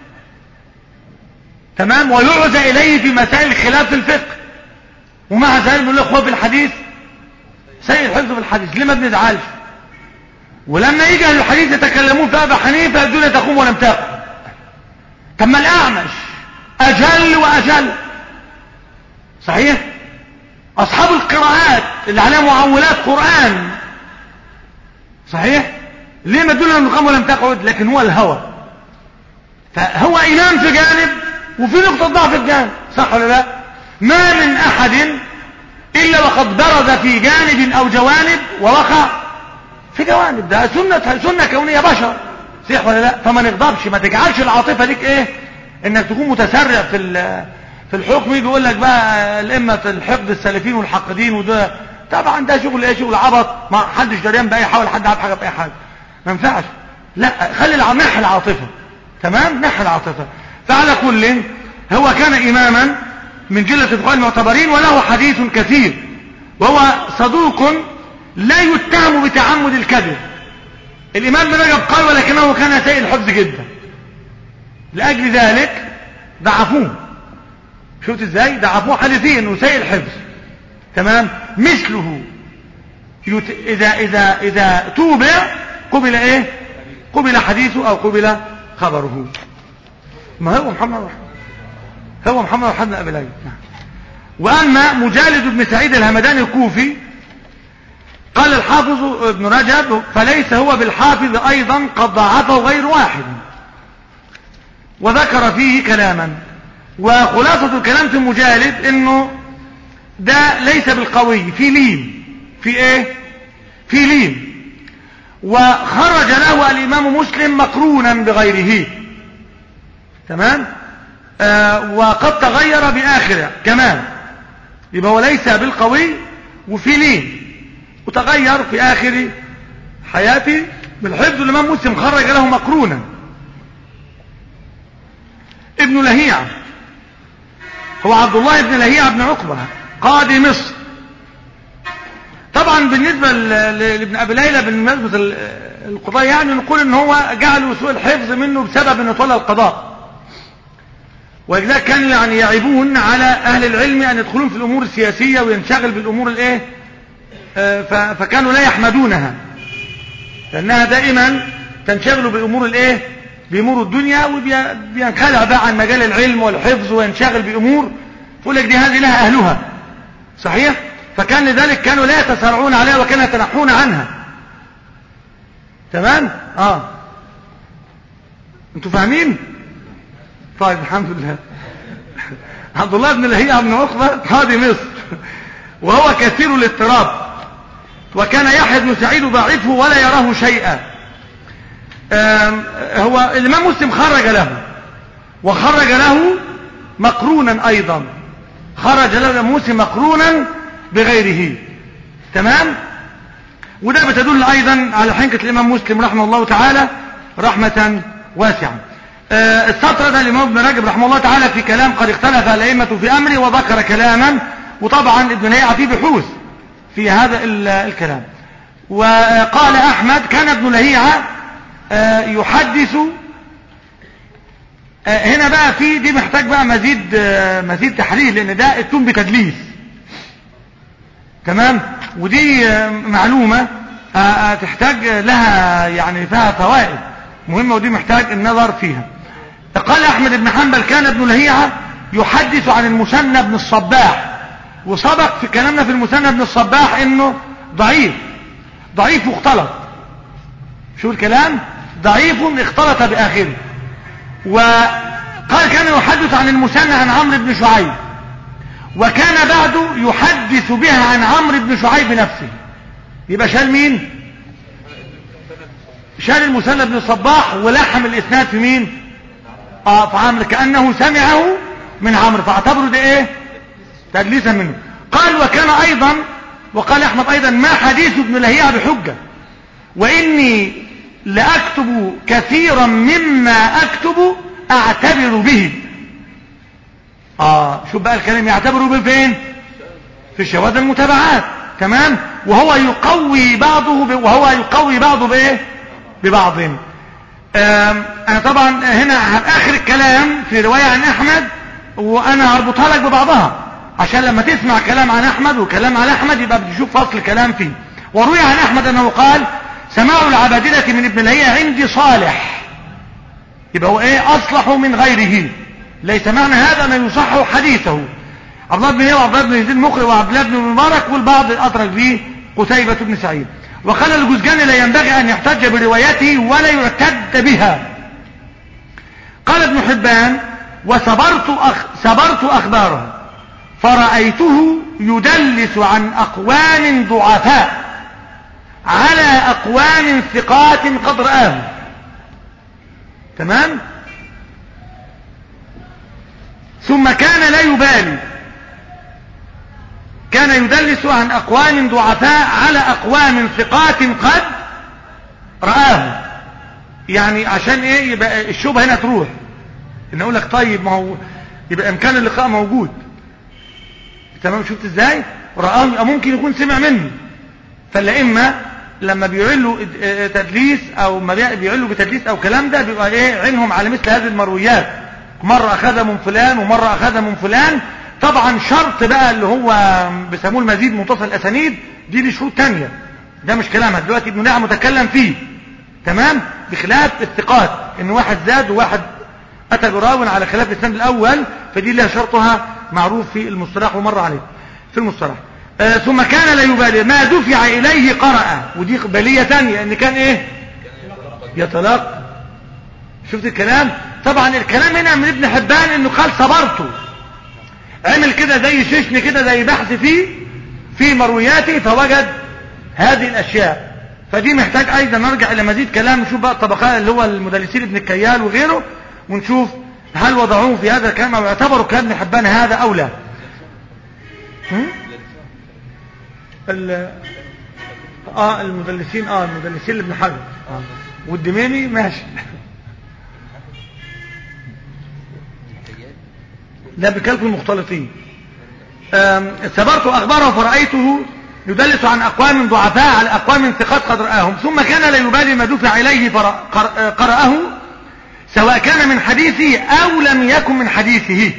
تمام ويعزى اليه في مسائل الخلاف في الفقه ومع ذلك بنقول اخوه في الحديث سيء الحفظ في الحديث ليه ما بنزعلش ولما يجي اهل الحديث يتكلمون في ابي حنيفه الدنيا تقوم ولم تقم طب ما الاعمش اجل واجل صحيح اصحاب القراءات اللي عليها معولات قران صحيح ليه ما تدل انه قام ولم تقعد لكن هو الهوى فهو امام في جانب وفي نقطة ضعف في جانب صح ولا لا ما من احد الا وقد برز في جانب او جوانب ووقع في جوانب ده سنة سنة كونية بشر صح ولا لا فما نغضبش ما تجعلش العاطفة ليك ايه انك تكون متسرع في ال- في الحكم يجي يقول لك بقى الائمه الحقد السالفين والحاقدين وده طبعا ده شغل ايه شغل عبط ما حدش دريان باي حاول حد عارف حاجه باي حاجه ما ينفعش لا خلي الع- نحي العاطفه تمام نحي العاطفه فعلى كل هو كان اماما من جله الفقهاء المعتبرين وله حديث كثير وهو صدوق لا يتهم بتعمد الكذب الامام ابن رجب قال ولكنه كان سيء الحفظ جدا لاجل ذلك ضعفوه شفت ازاي ضعفوه حديثيا وسيء الحفظ تمام مثله يت... اذا اذا اذا توبع قبل ايه قبل حديثه او قبل خبره ما هو محمد هو محمد وحد بن ابي ليلى نعم. واما مجالد بن سعيد الهمداني الكوفي قال الحافظ ابن رجب فليس هو بالحافظ ايضا قد ضعفه غير واحد وذكر فيه كلاما وخلاصة الكلام في مجالد انه ده ليس بالقوي في لين في ايه في لين وخرج له الامام مسلم مقرونا بغيره تمام آه وقد تغير باخره كمان يبقى هو ليس بالقوي وفي لين وتغير في اخر حياته بالحفظ الامام مسلم خرج له مقرونا ابن لهيعة هو عبد الله بن لهيعة بن عقبة قاضي مصر طبعا بالنسبة ل- ل- لابن ابي ليلى بالنسبة ال- القضاء يعني نقول ان هو جعلوا سوء الحفظ منه بسبب انه تولى القضاء ولذلك كان يعني يعيبون على اهل العلم ان يدخلون في الامور السياسية وينشغل بالامور الايه آه، ف- فكانوا لا يحمدونها لانها دائما تنشغل بامور الايه بامور الدنيا وبينخلع بقى عن مجال العلم والحفظ وينشغل بامور يقول لك دي هذه لها اهلها صحيح فكان لذلك كانوا لا يتسارعون عليها وكانوا يتنحون عنها تمام اه انتوا فاهمين طيب الحمد لله عبد الله بن لهيعة بن عقبة قاضي مصر وهو كثير الاضطراب وكان يحيى بن سعيد ضعيفه ولا يراه شيئا آم، هو الإمام مسلم خرج له وخرج له مقرونا أيضا خرج له الإمام مسلم مقرونا بغيره تمام وده بتدل أيضا على حنكة الإمام مسلم رحمه الله تعالى رحمة واسعة آه، السطر ده الإمام ابن رجب رحمه الله تعالى في كلام قد اختلف الأئمة في أمره وذكر كلاما وطبعا ابن لهيعة فيه بحوث في هذا ال- الكلام وقال أحمد كان ابن لهيعة آه، يحدث آه، هنا بقى في دي محتاج بقى مزيد آه، مزيد تحرير لأن ده التون بتدليس تمام ودي آه، معلومة آه، آه، تحتاج لها يعني فيها فوائد مهمة ودي محتاج النظر فيها قال أحمد بن حنبل كان ابن لهيعة يحدث عن المثنى بن الصباح وسبق في كلامنا في المثنى بن الصباح انه ضعيف ضعيف واختلط شو الكلام ضعيف اختلط باخره وقال كان يحدث عن المثنى عن عمرو بن شعيب وكان بعده يحدث بها عن عمرو بن شعيب نفسه يبقى شال مين شال المثنى بن الصباح ولحم الاسناد في مين اه في عمرو كانه سمعه من عمرو فاعتبروا ده ايه تدليسا منه قال وكان ايضا وقال احمد ايضا ما حديث ابن لهيعة بحجة واني لاكتب كثيرا مما اكتب اعتبر به اه شوف بقى الكلام يعتبر به فين في الشواذ المتابعات تمام وهو يقوي بعضه ب... وهو يقوي بعضه بايه ببعض آم، انا طبعا هنا اخر الكلام في رواية عن احمد وانا هربطها لك ببعضها عشان لما تسمع كلام عن احمد وكلام عن احمد يبقى بتشوف فصل كلام فيه وروي عن احمد انه قال سماع العبادلة من ابن لهيعة عندي صالح يبقى هو ايه اصلح من غيره ليس معنى هذا انه يصح حديثه عبد الله بن هيرة وعبد الله بن يزيد المقري وعبد الله بن مبارك والبعض ادرك به قتيبة بن سعيد وقال الجزجاني لا ينبغي أن يحتج بروايته ولا يعتد بها قال ابن حبان وصبرت أخ صبرت أخباره فرأيته يدلس عن أقوام ضعفاء على أقوام ثقات قد رآه تمام ثم كان لا يبالي كان يدلس عن أقوام ضعفاء على أقوام ثقات قد رآه يعني عشان ايه يبقى الشبهه هنا تروح ان اقول لك طيب ما هو يبقى امكان اللقاء موجود تمام شفت ازاي رآه يبقى ممكن يكون سمع منه فالائمه لما بيعلوا تدليس او ما بيعلوا بتدليس او كلام ده بيبقى ايه عينهم على مثل هذه المرويات مره اخذها من فلان ومره اخذها من فلان طبعا شرط بقى اللي هو بيسموه المزيد متصل الاسانيد دي ليه شروط تانية ده مش كلامها دلوقتي ابن نعم متكلم فيه تمام بخلاف الثقات ان واحد زاد وواحد اتى براو على خلاف الاسناد الاول فدي لها شرطها معروف في المصطلح ومر عليه في المصطلح آه ثم كان لا يبالي ما دفع اليه قرأ ودي بالية تانية ان كان ايه يتلقى شفت الكلام طبعا الكلام هنا من ابن حبان انه قال صبرته عمل كده زي ششن كده زي بحث فيه في مروياته فوجد هذه الاشياء فدي محتاج ايضا نرجع الى مزيد كلام نشوف بقى الطبقات اللي هو المدلسين ابن الكيال وغيره ونشوف هل وضعوه في هذا الكلام او اعتبروا كلام ابن حبان هذا او لا اه المدلسين اه المدلسين لابن حجر آه. والدميمي ماشي لا بكلب المختلطين سبرت اخباره فرأيته يدلس عن أقوام ضعفاء على أقوام ثقات قد رآهم ثم كان لا يبالي ما دفع إليه قرأه سواء كان من حديثه أو لم يكن من حديثه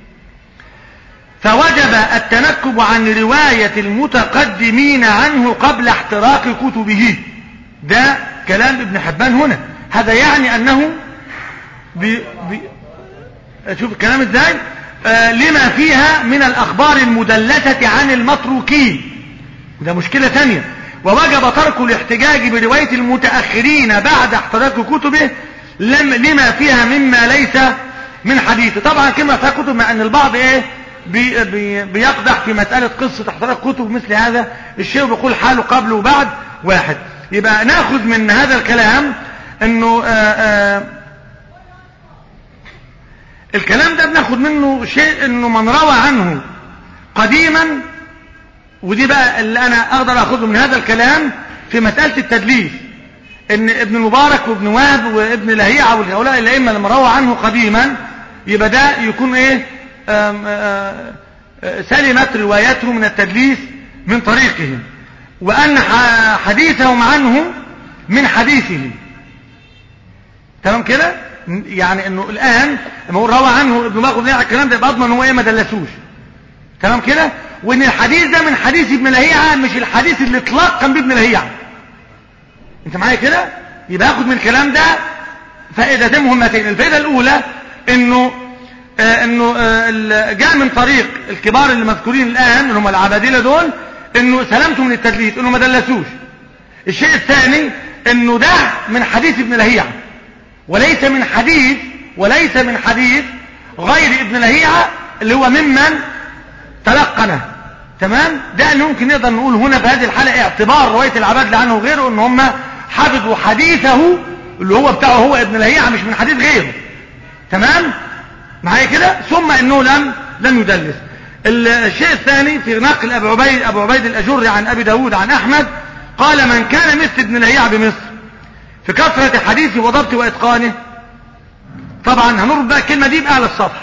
فوجب التنكب عن رواية المتقدمين عنه قبل احتراق كتبه ده كلام ابن حبان هنا هذا يعني أنه بي بي شوف الكلام ازاي آه لما فيها من الأخبار المدلسة عن المتروكين وده مشكلة ثانية ووجب ترك الاحتجاج برواية المتأخرين بعد احتراق كتبه لم لما فيها مما ليس من حديثه طبعا كلمة فيها كتب مع ان البعض ايه بي بي بيقدح في مسألة قصة احتراق كتب مثل هذا الشيء بيقول حاله قبل وبعد واحد يبقى ناخذ من هذا الكلام انه آآ آآ الكلام ده بناخد منه شيء انه من روى عنه قديما ودي بقى اللي انا اقدر اخذه من هذا الكلام في مسألة التدليس ان ابن المبارك وابن وهب وابن لهيعة وهؤلاء الائمة لما روى عنه قديما يبقى ده يكون ايه آم آم سلمت روايته من التدليس من طريقهم وان حديثهم عنه من حديثه تمام كده يعني انه الان لما روى عنه ابن مبارك وابن الكلام ده يبقى اضمن هو ايه ما دلسوش تمام كده وان الحديث ده من حديث ابن لهيعة مش الحديث اللي اطلاقا بابن لهيعة انت معايا كده يبقى اخد من الكلام ده فائدتين مهمتين الفائده الاولى انه آه انه آه جاء من طريق الكبار اللي مذكورين الان اللي هم العبادله دول انه سلامته من التدليس انه ما دلسوش الشيء الثاني انه ده من حديث ابن لهيعة وليس من حديث وليس من حديث غير ابن لهيعة اللي هو ممن تلقنه تمام ده اللي ممكن نقدر نقول هنا في هذه الحالة اعتبار رواية العباد عنه وغيره ان هم حفظوا حديثه اللي هو بتاعه هو ابن لهيعة مش من حديث غيره تمام معايا كده ثم انه لم لم يدلس الشيء الثاني في نقل ابو عبيد ابو عبيد الاجري عن ابي داود عن احمد قال من كان مثل ابن لهيعة بمصر في كثرة حديثه وضبطه واتقانه طبعا هنرد بقى الكلمة دي بأعلى السطح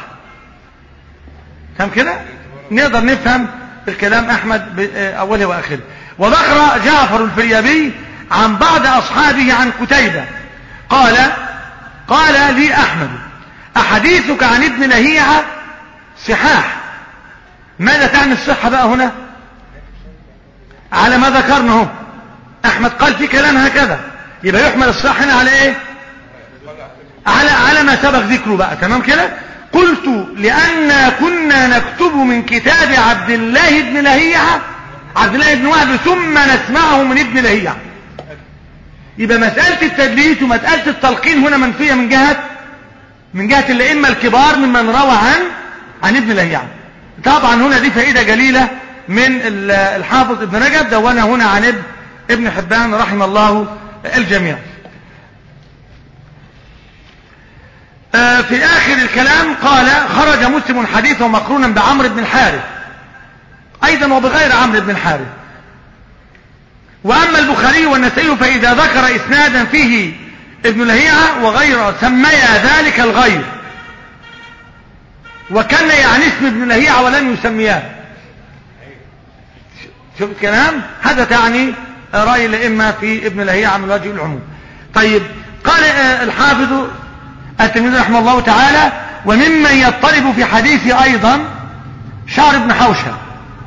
فهم كده نقدر نفهم الكلام احمد باوله واخره وذكر جعفر الفريابي عن بعض اصحابه عن كتيبة قال قال لي احمد احاديثك عن ابن لهيعة صحاح ماذا تعني الصحة بقى هنا على ما ذكرناه احمد قال في كلام هكذا يبقى يحمل الصح هنا على ايه على على ما سبق ذكره بقى تمام كده قلت لأن كنا نكتب من كتاب عبد الله بن لهيعة عبد الله بن وهب ثم نسمعه من ابن لهيعة يبقى مسألة التدليس ومسألة التلقين هنا منفية من جهة من جهة الأئمة الكبار ممن روى عن عن ابن لهيعة طبعا هنا دي فائدة جليلة من ال- الحافظ ابن رجب دونها هنا عن ابن, ابن حبان رحم الله الجميع آه، في آخر الكلام قال خرج مسلم حديثه مقرونا بعمرو بن الحارث أيضا وبغير عمرو بن الحارث وأما البخاري والنسائي فإذا ذكر إسنادا فيه ابن لهيعة وغيره سميا ذلك الغير وكان يعني اسم ابن لهيعة ولم يسمياه شوف الكلام هذا تعني رأي الأئمة في ابن لهيعة من وجه العموم طيب قال آه، الحافظ التلميذ رحمه الله تعالى وممن يضطرب في حديثه أيضا شعر بن حوشة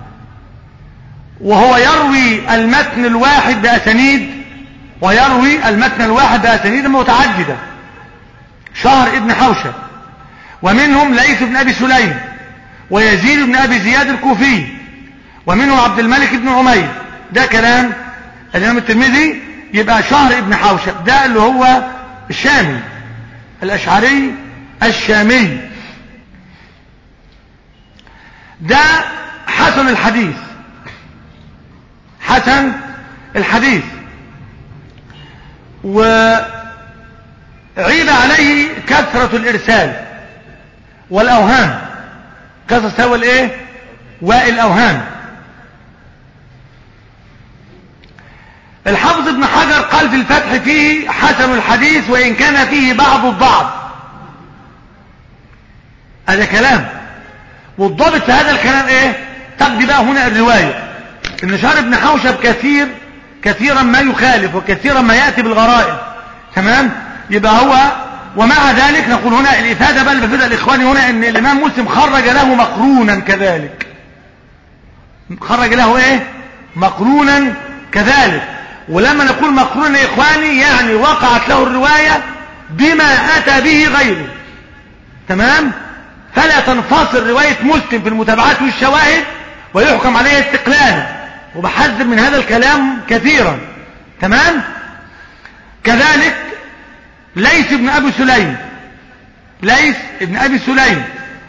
وهو يروي المتن الواحد بأسانيد ويروي المتن الواحد بأسانيد متعددة شهر ابن حوشة ومنهم ليث بن أبي سليم ويزيد بن أبي زياد الكوفي ومنهم عبد الملك بن عمير ده كلام الإمام الترمذي يبقى شهر ابن حوشة ده اللي هو الشامي الأشعري الشامي ده حسن الحديث حسن الحديث وعيب عليه كثرة الإرسال والأوهام كثرة سوى الإيه والأوهام الحافظ ابن حجر قال في الفتح فيه حسن الحديث وإن كان فيه بعض الضعف هذا كلام والضابط في هذا الكلام ايه تقضي بقى هنا الرواية ان شهر ابن حوشب كثير كثيرا ما يخالف وكثيرا ما يأتي بالغرائب تمام يبقى هو ومع ذلك نقول هنا الإفادة بل بفدى الإخوان هنا ان الإمام مسلم خرج له مقرونا كذلك خرج له ايه مقرونا كذلك ولما نقول مقرونا يا إخواني يعني وقعت له الرواية بما أتى به غيره تمام فلا تنفصل رواية مسلم في المتابعات والشواهد ويحكم عليها استقلالا وبحذر من هذا الكلام كثيرا تمام كذلك ليس ابن أبي سليم ليس ابن أبي سليم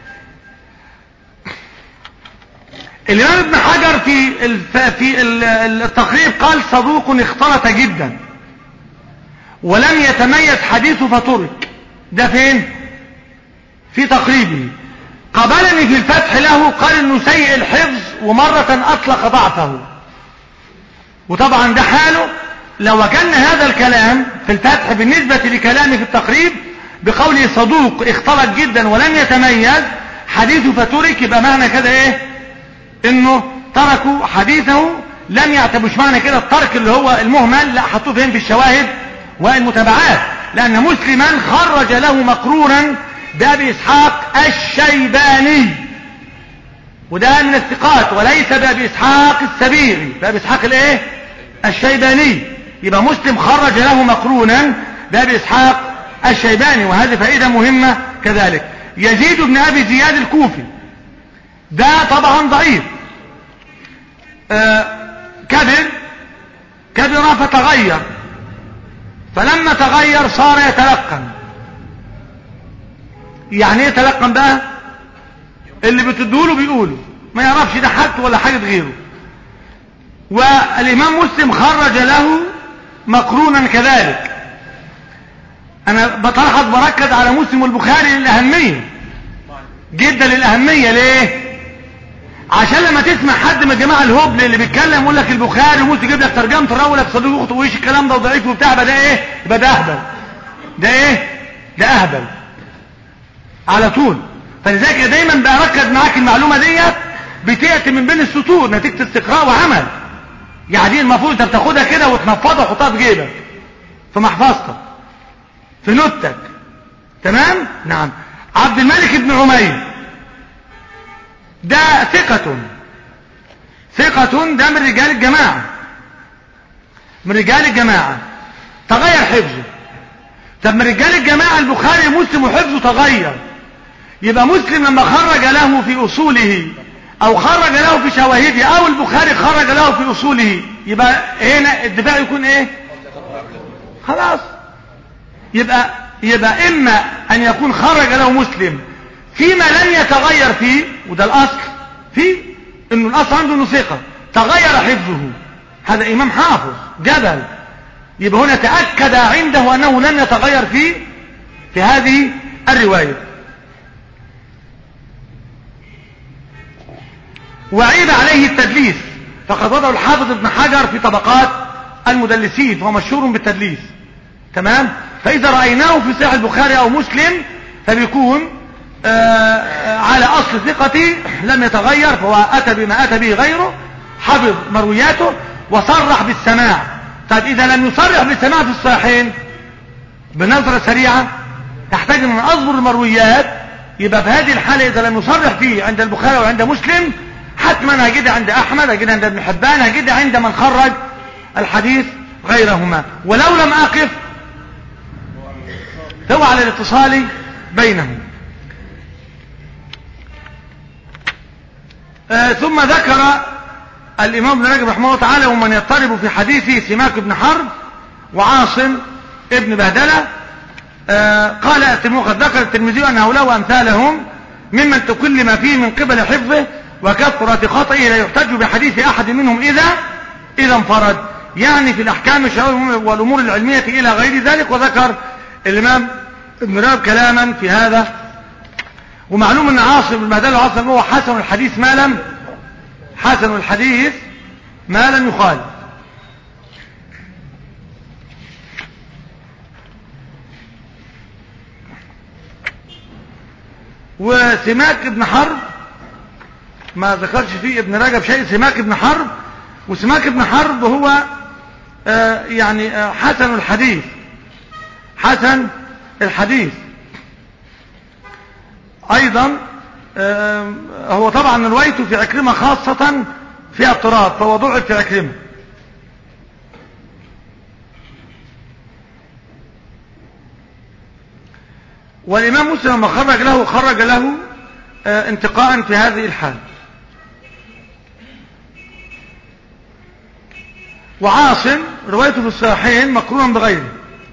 الإمام ابن حجر في الف... في التقريب قال صدوق اختلط جدا ولم يتميز حديثه فترك ده فين في تقريبه قبلني في الفتح له قال انه سيء الحفظ ومرة اطلق ضعفه وطبعا ده حاله لو كان هذا الكلام في الفتح بالنسبة لكلامي في التقريب بقوله صدوق اختلط جدا ولم يتميز حديثه فترك يبقى معنى كده ايه انه تركوا حديثه لم يعتبرش معنى كده الترك اللي هو المهمل لا حطوه فين في الشواهد والمتابعات لان مسلما خرج له مقرورا بأبي إسحاق الشيباني وده من الثقات وليس بأبي إسحاق السبيعي بأبي إسحاق الايه الشيباني يبقى مسلم خرج له مقرونا بأبي إسحاق الشيباني وهذه فائدة مهمة كذلك يزيد بن أبي زياد الكوفي ده طبعا ضعيف آه كبر كبر فتغير فلما تغير صار يتلقن يعني ايه يتلقن بقى اللي بتدوله بيقوله ما يعرفش ده حد ولا حاجة غيره والإمام مسلم خرج له مقرونا كذلك أنا بطلحظ بركز على مسلم والبخاري للأهمية جدا للأهمية ليه عشان لما تسمع حد من الجماعة الهبل اللي بيتكلم يقول لك البخاري ومسلم يجيب لك ترجمة الراوي لك صديق اخته وايش الكلام ده وضعيف وبتاع يبقى ده ايه يبقى ده اهبل ده ايه ده اهبل على طول فلذلك دايما بركز معاك المعلومة ديت بتأتي من بين السطور نتيجة استقراء وعمل يعني دي المفروض انت بتاخدها كده وتنفضها وتحطها في جيبك في محفظتك في نوتك تمام نعم عبد الملك بن عمير ده ثقة ثقة ده من رجال الجماعة من رجال الجماعة تغير حفظه طب من رجال الجماعة البخاري مسلم وحفظه تغير يبقى مسلم لما خرج له في أصوله أو خرج له في شواهده أو البخاري خرج له في أصوله يبقى هنا الدفاع يكون إيه خلاص يبقى يبقى إما أن يكون خرج له مسلم فيما لم يتغير فيه وده الأصل فيه إنه الأصل عنده إنه ثقة تغير حفظه هذا إمام حافظ جبل يبقى هنا تأكد عنده أنه لم يتغير فيه في هذه الرواية وعيب عليه التدليس فقد وضعه الحافظ ابن حجر في طبقات المدلسين فهو مشهور بالتدليس تمام فإذا رأيناه في صحيح البخاري أو مسلم فبيكون آه على أصل ثقتي لم يتغير فهو أتى بما أتى به غيره حفظ مروياته وصرح بالسماع طيب إذا لم يصرح بالسماع في الصحيحين بنظرة سريعة تحتاج أن أصبر المرويات يبقى في هذه الحالة إذا لم يصرح فيه عند البخاري وعند مسلم حتما هجدها عند أحمد هجدها عند ابن حبان هجدها عند من خرج الحديث غيرهما ولو لم أقف هو على الاتصال بينهم آه ثم ذكر الإمام ابن رجب رحمه الله تعالى ومن يضطرب في حديثه سماك بن حرب وعاصم ابن بهدلة آه قال الترمذي قد ذكر الترمذي أنه له أمثالهم ممن تكلم فيه من قبل حفظه وكثرة خطئه لا يحتج بحديث أحد منهم إذا إذا انفرد يعني في الأحكام الشرعية والأمور العلمية إلى غير ذلك وذكر الإمام ابن رجب كلاما في هذا ومعلوم أن عاصم بن بهدلة عاصم هو حسن الحديث ما لم حسن الحديث ما لم يخالف وسماك ابن حرب ما ذكرش فيه ابن رجب شيء سماك ابن حرب وسماك ابن حرب هو آه يعني آه حسن الحديث حسن الحديث ايضا آه هو طبعا روايته في عكرمة خاصة في اضطراب فهو ضعف في عكرمة والإمام مسلم لما خرج له خرج له انتقاء في هذه الحال وعاصم روايته في الصحيحين مقرونا بغيره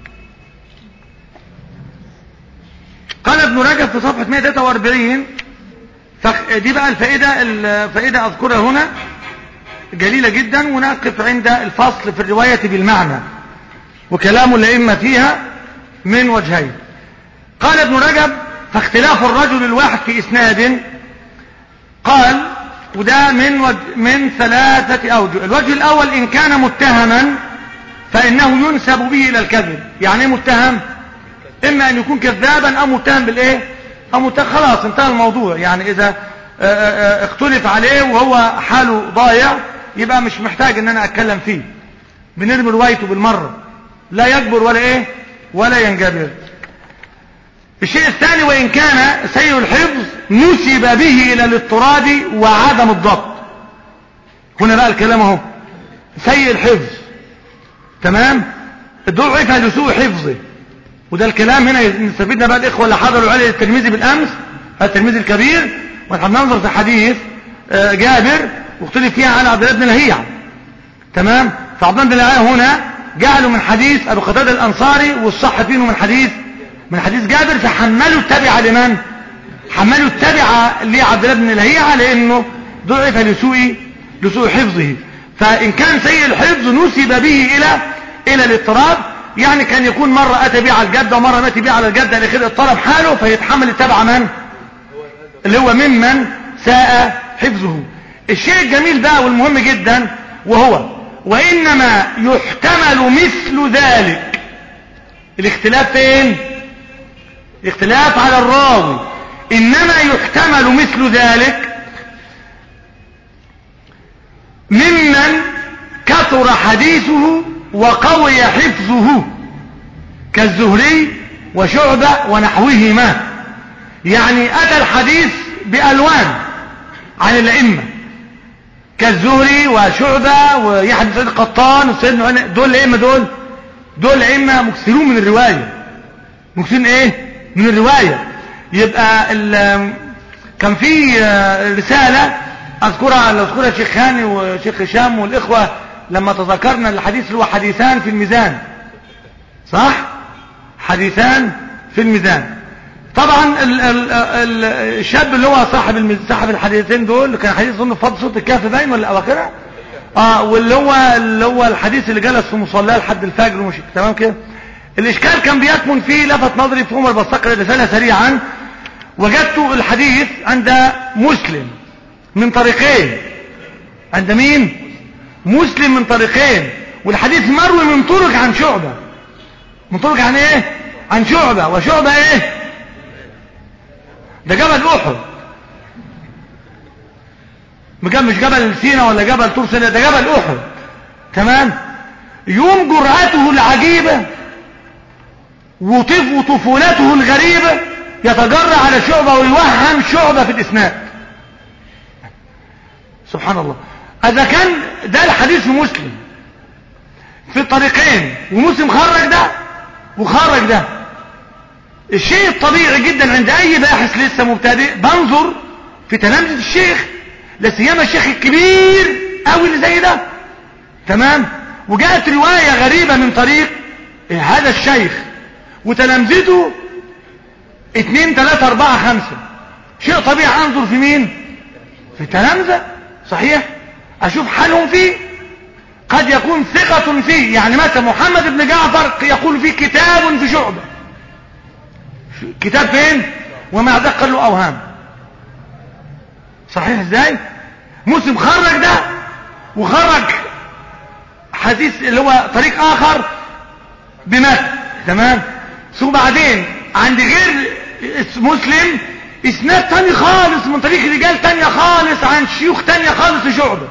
قال ابن رجب في صفحة 143 دي بقى الفائدة الفائدة أذكرها هنا جليلة جدا ونقف عند الفصل في الرواية بالمعنى وكلام الأئمة فيها من وجهين قال ابن رجب فاختلاف الرجل الواحد في إسناد قال وده من وج... من ثلاثة أوجه الوجه الأول إن كان متهما فإنه ينسب به إلى الكذب يعني ايه متهم إما أن يكون كذابا أو متهم بالإيه أو متهم خلاص انتهى الموضوع يعني إذا اختلف عليه وهو حاله ضايع يبقى مش محتاج ان انا اتكلم فيه بنرمي روايته بالمرة لا يجبر ولا ايه ولا ينجبر الشيء الثاني وإن كان سيء الحفظ نسب به إلى الاضطراد وعدم الضبط هنا بقى الكلام اهو سيء الحفظ تمام ضعف لسوء حفظه وده الكلام هنا نستفيدنا بقى الإخوة اللي حضروا عليه التلميذ بالأمس التلميذ الكبير ونحن ننظر في حديث جابر واختلف فيها على عبد الله بن لهيع تمام فعبد الله بن لهيع هنا جعلوا من حديث أبو قتادة الأنصاري والصح فيه من حديث من حديث جابر فحملوا التبعة لمن حملوا التبعة لعبد الله بن لهيعة لأنه ضعف لسوء لسوء حفظه فإن كان سيء الحفظ نسب به إلى إلى الاضطراب يعني كان يكون مرة أتى به على الجدة ومرة مات به على الجدة لكده اضطرب حاله فيتحمل التبعة من اللي هو ممن ساء حفظه الشيء الجميل بقى والمهم جدا وهو وإنما يحتمل مثل ذلك الاختلاف فين الاختلاف على الراوي إنما يحتمل مثل ذلك ممن كثر حديثه وقوي حفظه كالزهري وشعبة ونحوهما يعني أتى الحديث بألوان عن الأئمة كالزهري وشعبة ويحيى بن سعيد القطان وسيدنا دول الأئمة دول دول أئمة مكسرون من الرواية مكسرون ايه من الرواية يبقى كان في رسالة اذكرها اذكرها شيخ هاني وشيخ هشام والاخوة لما تذكرنا الحديث اللي هو حديثان في الميزان صح حديثان في الميزان طبعا ال ال ال الشاب اللي هو صاحب الميز- صاحب الحديثين دول اللي كان حديث ظن فضل صوت الكهف باين ولا اواخرها اه واللي هو اللي هو الحديث اللي جلس في مصلاه لحد الفجر ومش تمام كده الاشكال كان بيكمن فيه لفت نظري في عمر بستقر الرساله سريعا وجدت الحديث عند مسلم من طريقين عند مين مسلم من طريقين والحديث مروي من طرق عن شعبة من طرق عن ايه عن شعبة وشعبة ايه ده جبل احد مش جبل- مش جبل سينا ولا جبل طور سينا ده جبل احد تمام يوم جرأته العجيبة وطف وطفولته الغريبة يتجرى على شعبة ويوهم شعبة في الإسناد سبحان الله إذا كان ده الحديث في مسلم في الطريقين ومسلم خرج ده وخرج ده الشيء الطبيعي جدا عند أي باحث لسه مبتدئ بنظر في تلامذة الشيخ لا سيما الشيخ الكبير أوي اللي زي ده تمام وجاءت رواية غريبة من طريق هذا الشيخ وتلامذته اتنين تلاتة اربعة خمسة شيء طبيعي انظر في مين في تلامذة صحيح اشوف حالهم فيه قد يكون ثقة فيه يعني مثلا محمد بن جعفر يقول فيه كتاب في شعبة كتاب فين ومع ذلك قال له اوهام صحيح ازاي مسلم خرج ده وخرج حديث اللي هو طريق اخر بمثل تمام ثم بعدين عند غير مسلم اسناد تاني خالص من طريق رجال تانية خالص عن شيوخ تانية خالص شعبة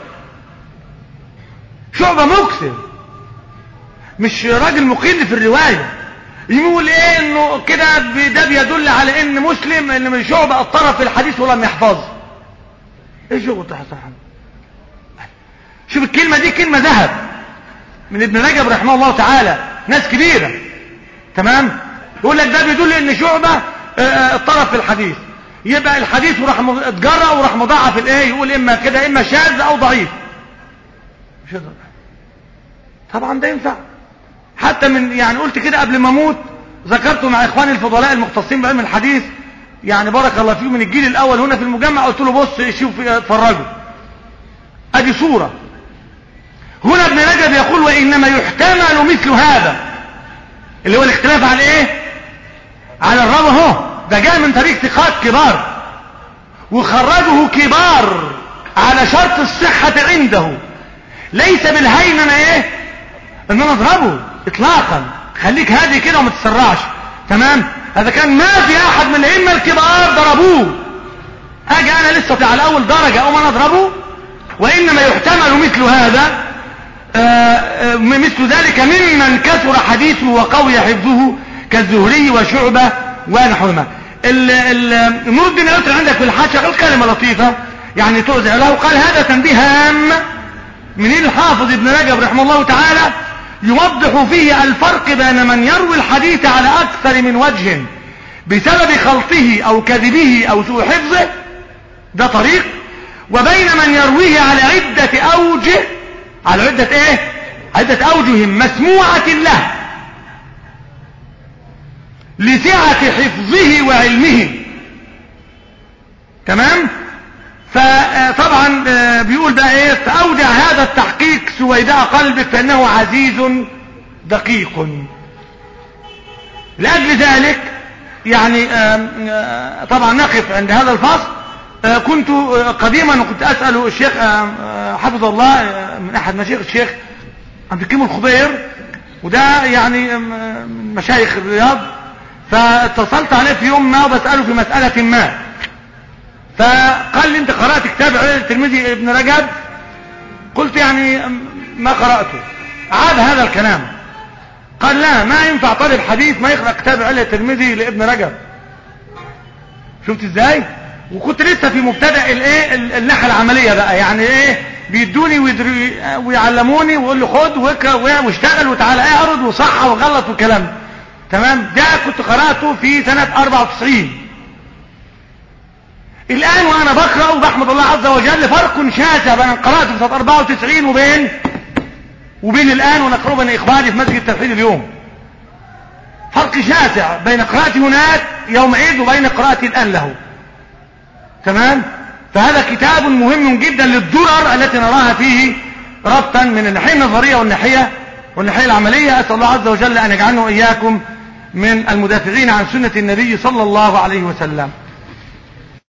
شعبة مكسر مش راجل مقل في الرواية يقول ايه انه كده ب- ده بيدل على ان مسلم ان من شعبة اضطرب في الحديث ولم يحفظه ايه شعبة تحت شوف الكلمة دي كلمة ذهب من ابن رجب رحمه الله تعالى ناس كبيرة تمام يقول لك ده بيدل ان شعبة آه، آه، اضطرب في الحديث يبقى الحديث وراح م- اتجرى وراح مضاعف الايه يقول اما كده اما شاذ او ضعيف مش هذا. طبعا ده ينفع حتى من يعني قلت كده قبل ما اموت ذكرت مع اخواني الفضلاء المختصين بعلم الحديث يعني بارك الله فيهم من الجيل الاول هنا في المجمع قلت له بص شوف اتفرجوا ادي صوره هنا ابن رجب يقول وانما يحتمل مثل هذا اللي هو الاختلاف على ايه على الراوي اهو ده جاء من طريق ثقات كبار وخرجه كبار على شرط الصحة عنده ليس بالهيمنة ايه ان انا اضربه اطلاقا خليك هادي كده وما تسرعش تمام هذا كان ما في احد من الائمه الكبار ضربوه اجي انا لسه على اول درجه اقوم انا اضربه وانما يحتمل مثل هذا آه، آه، مثل ذلك ممن كثر حديثه وقوي حفظه كالزهري وشعبة ونحوهما ال- ال- نور الدين يطلع عندك في الحاشية قال كلمة لطيفة يعني توزع له قال هذا تنبيه هام من الحافظ ابن رجب رحمه الله تعالى يوضح فيه الفرق بين من يروي الحديث على أكثر من وجه بسبب خلطه أو كذبه أو سوء حفظه ده طريق وبين من يرويه على عدة أوجه على عدة ايه عدة اوجه مسموعة له لسعة حفظه وعلمه تمام فطبعا آه، بيقول بقى ايه فاودع هذا التحقيق سويداء قلبك فانه عزيز دقيق لاجل ذلك يعني آم، آه، طبعا نقف عند هذا الفصل آه، كنت آه، قديما كنت اسال الشيخ آم، آه، حفظ الله آه، من احد مشايخ الشيخ عبد الكريم الخضير وده يعني آم، آه، من مشايخ الرياض فاتصلت عليه في يوم ما وبساله في مساله ما فقال لي انت قرات كتاب علل الترمذي ابن رجب قلت يعني آم، ما قراته عاد هذا الكلام قال لا ما ينفع طالب حديث ما يقرأ كتاب علة الترمذي لابن رجب شفت ازاي وكنت لسه في مبتدأ الايه ال- الناحية العملية بقى يعني ايه بيدوني ويدري ويعلموني ويقول لي خد واقرا واشتغل وتعالى اعرض وصح وغلط والكلام ده. تمام ده كنت قرأته في سنة 94 الآن وأنا بقرأ وبحمد الله عز وجل فرق شاسع بين قرأته في سنة 94 وبين وبين الآن ونقرأه بين إخواني في مسجد التوحيد اليوم فرق شاسع بين قراءة هناك يومئذ وبين قراءة الآن له تمام فهذا كتاب مهم جدا للدرر التي نراها فيه ربطا من الناحية النظرية والناحية والناحية العملية أسأل الله عز وجل أن يجعلنا وإياكم من المدافعين عن سنة النبي صلى الله عليه وسلم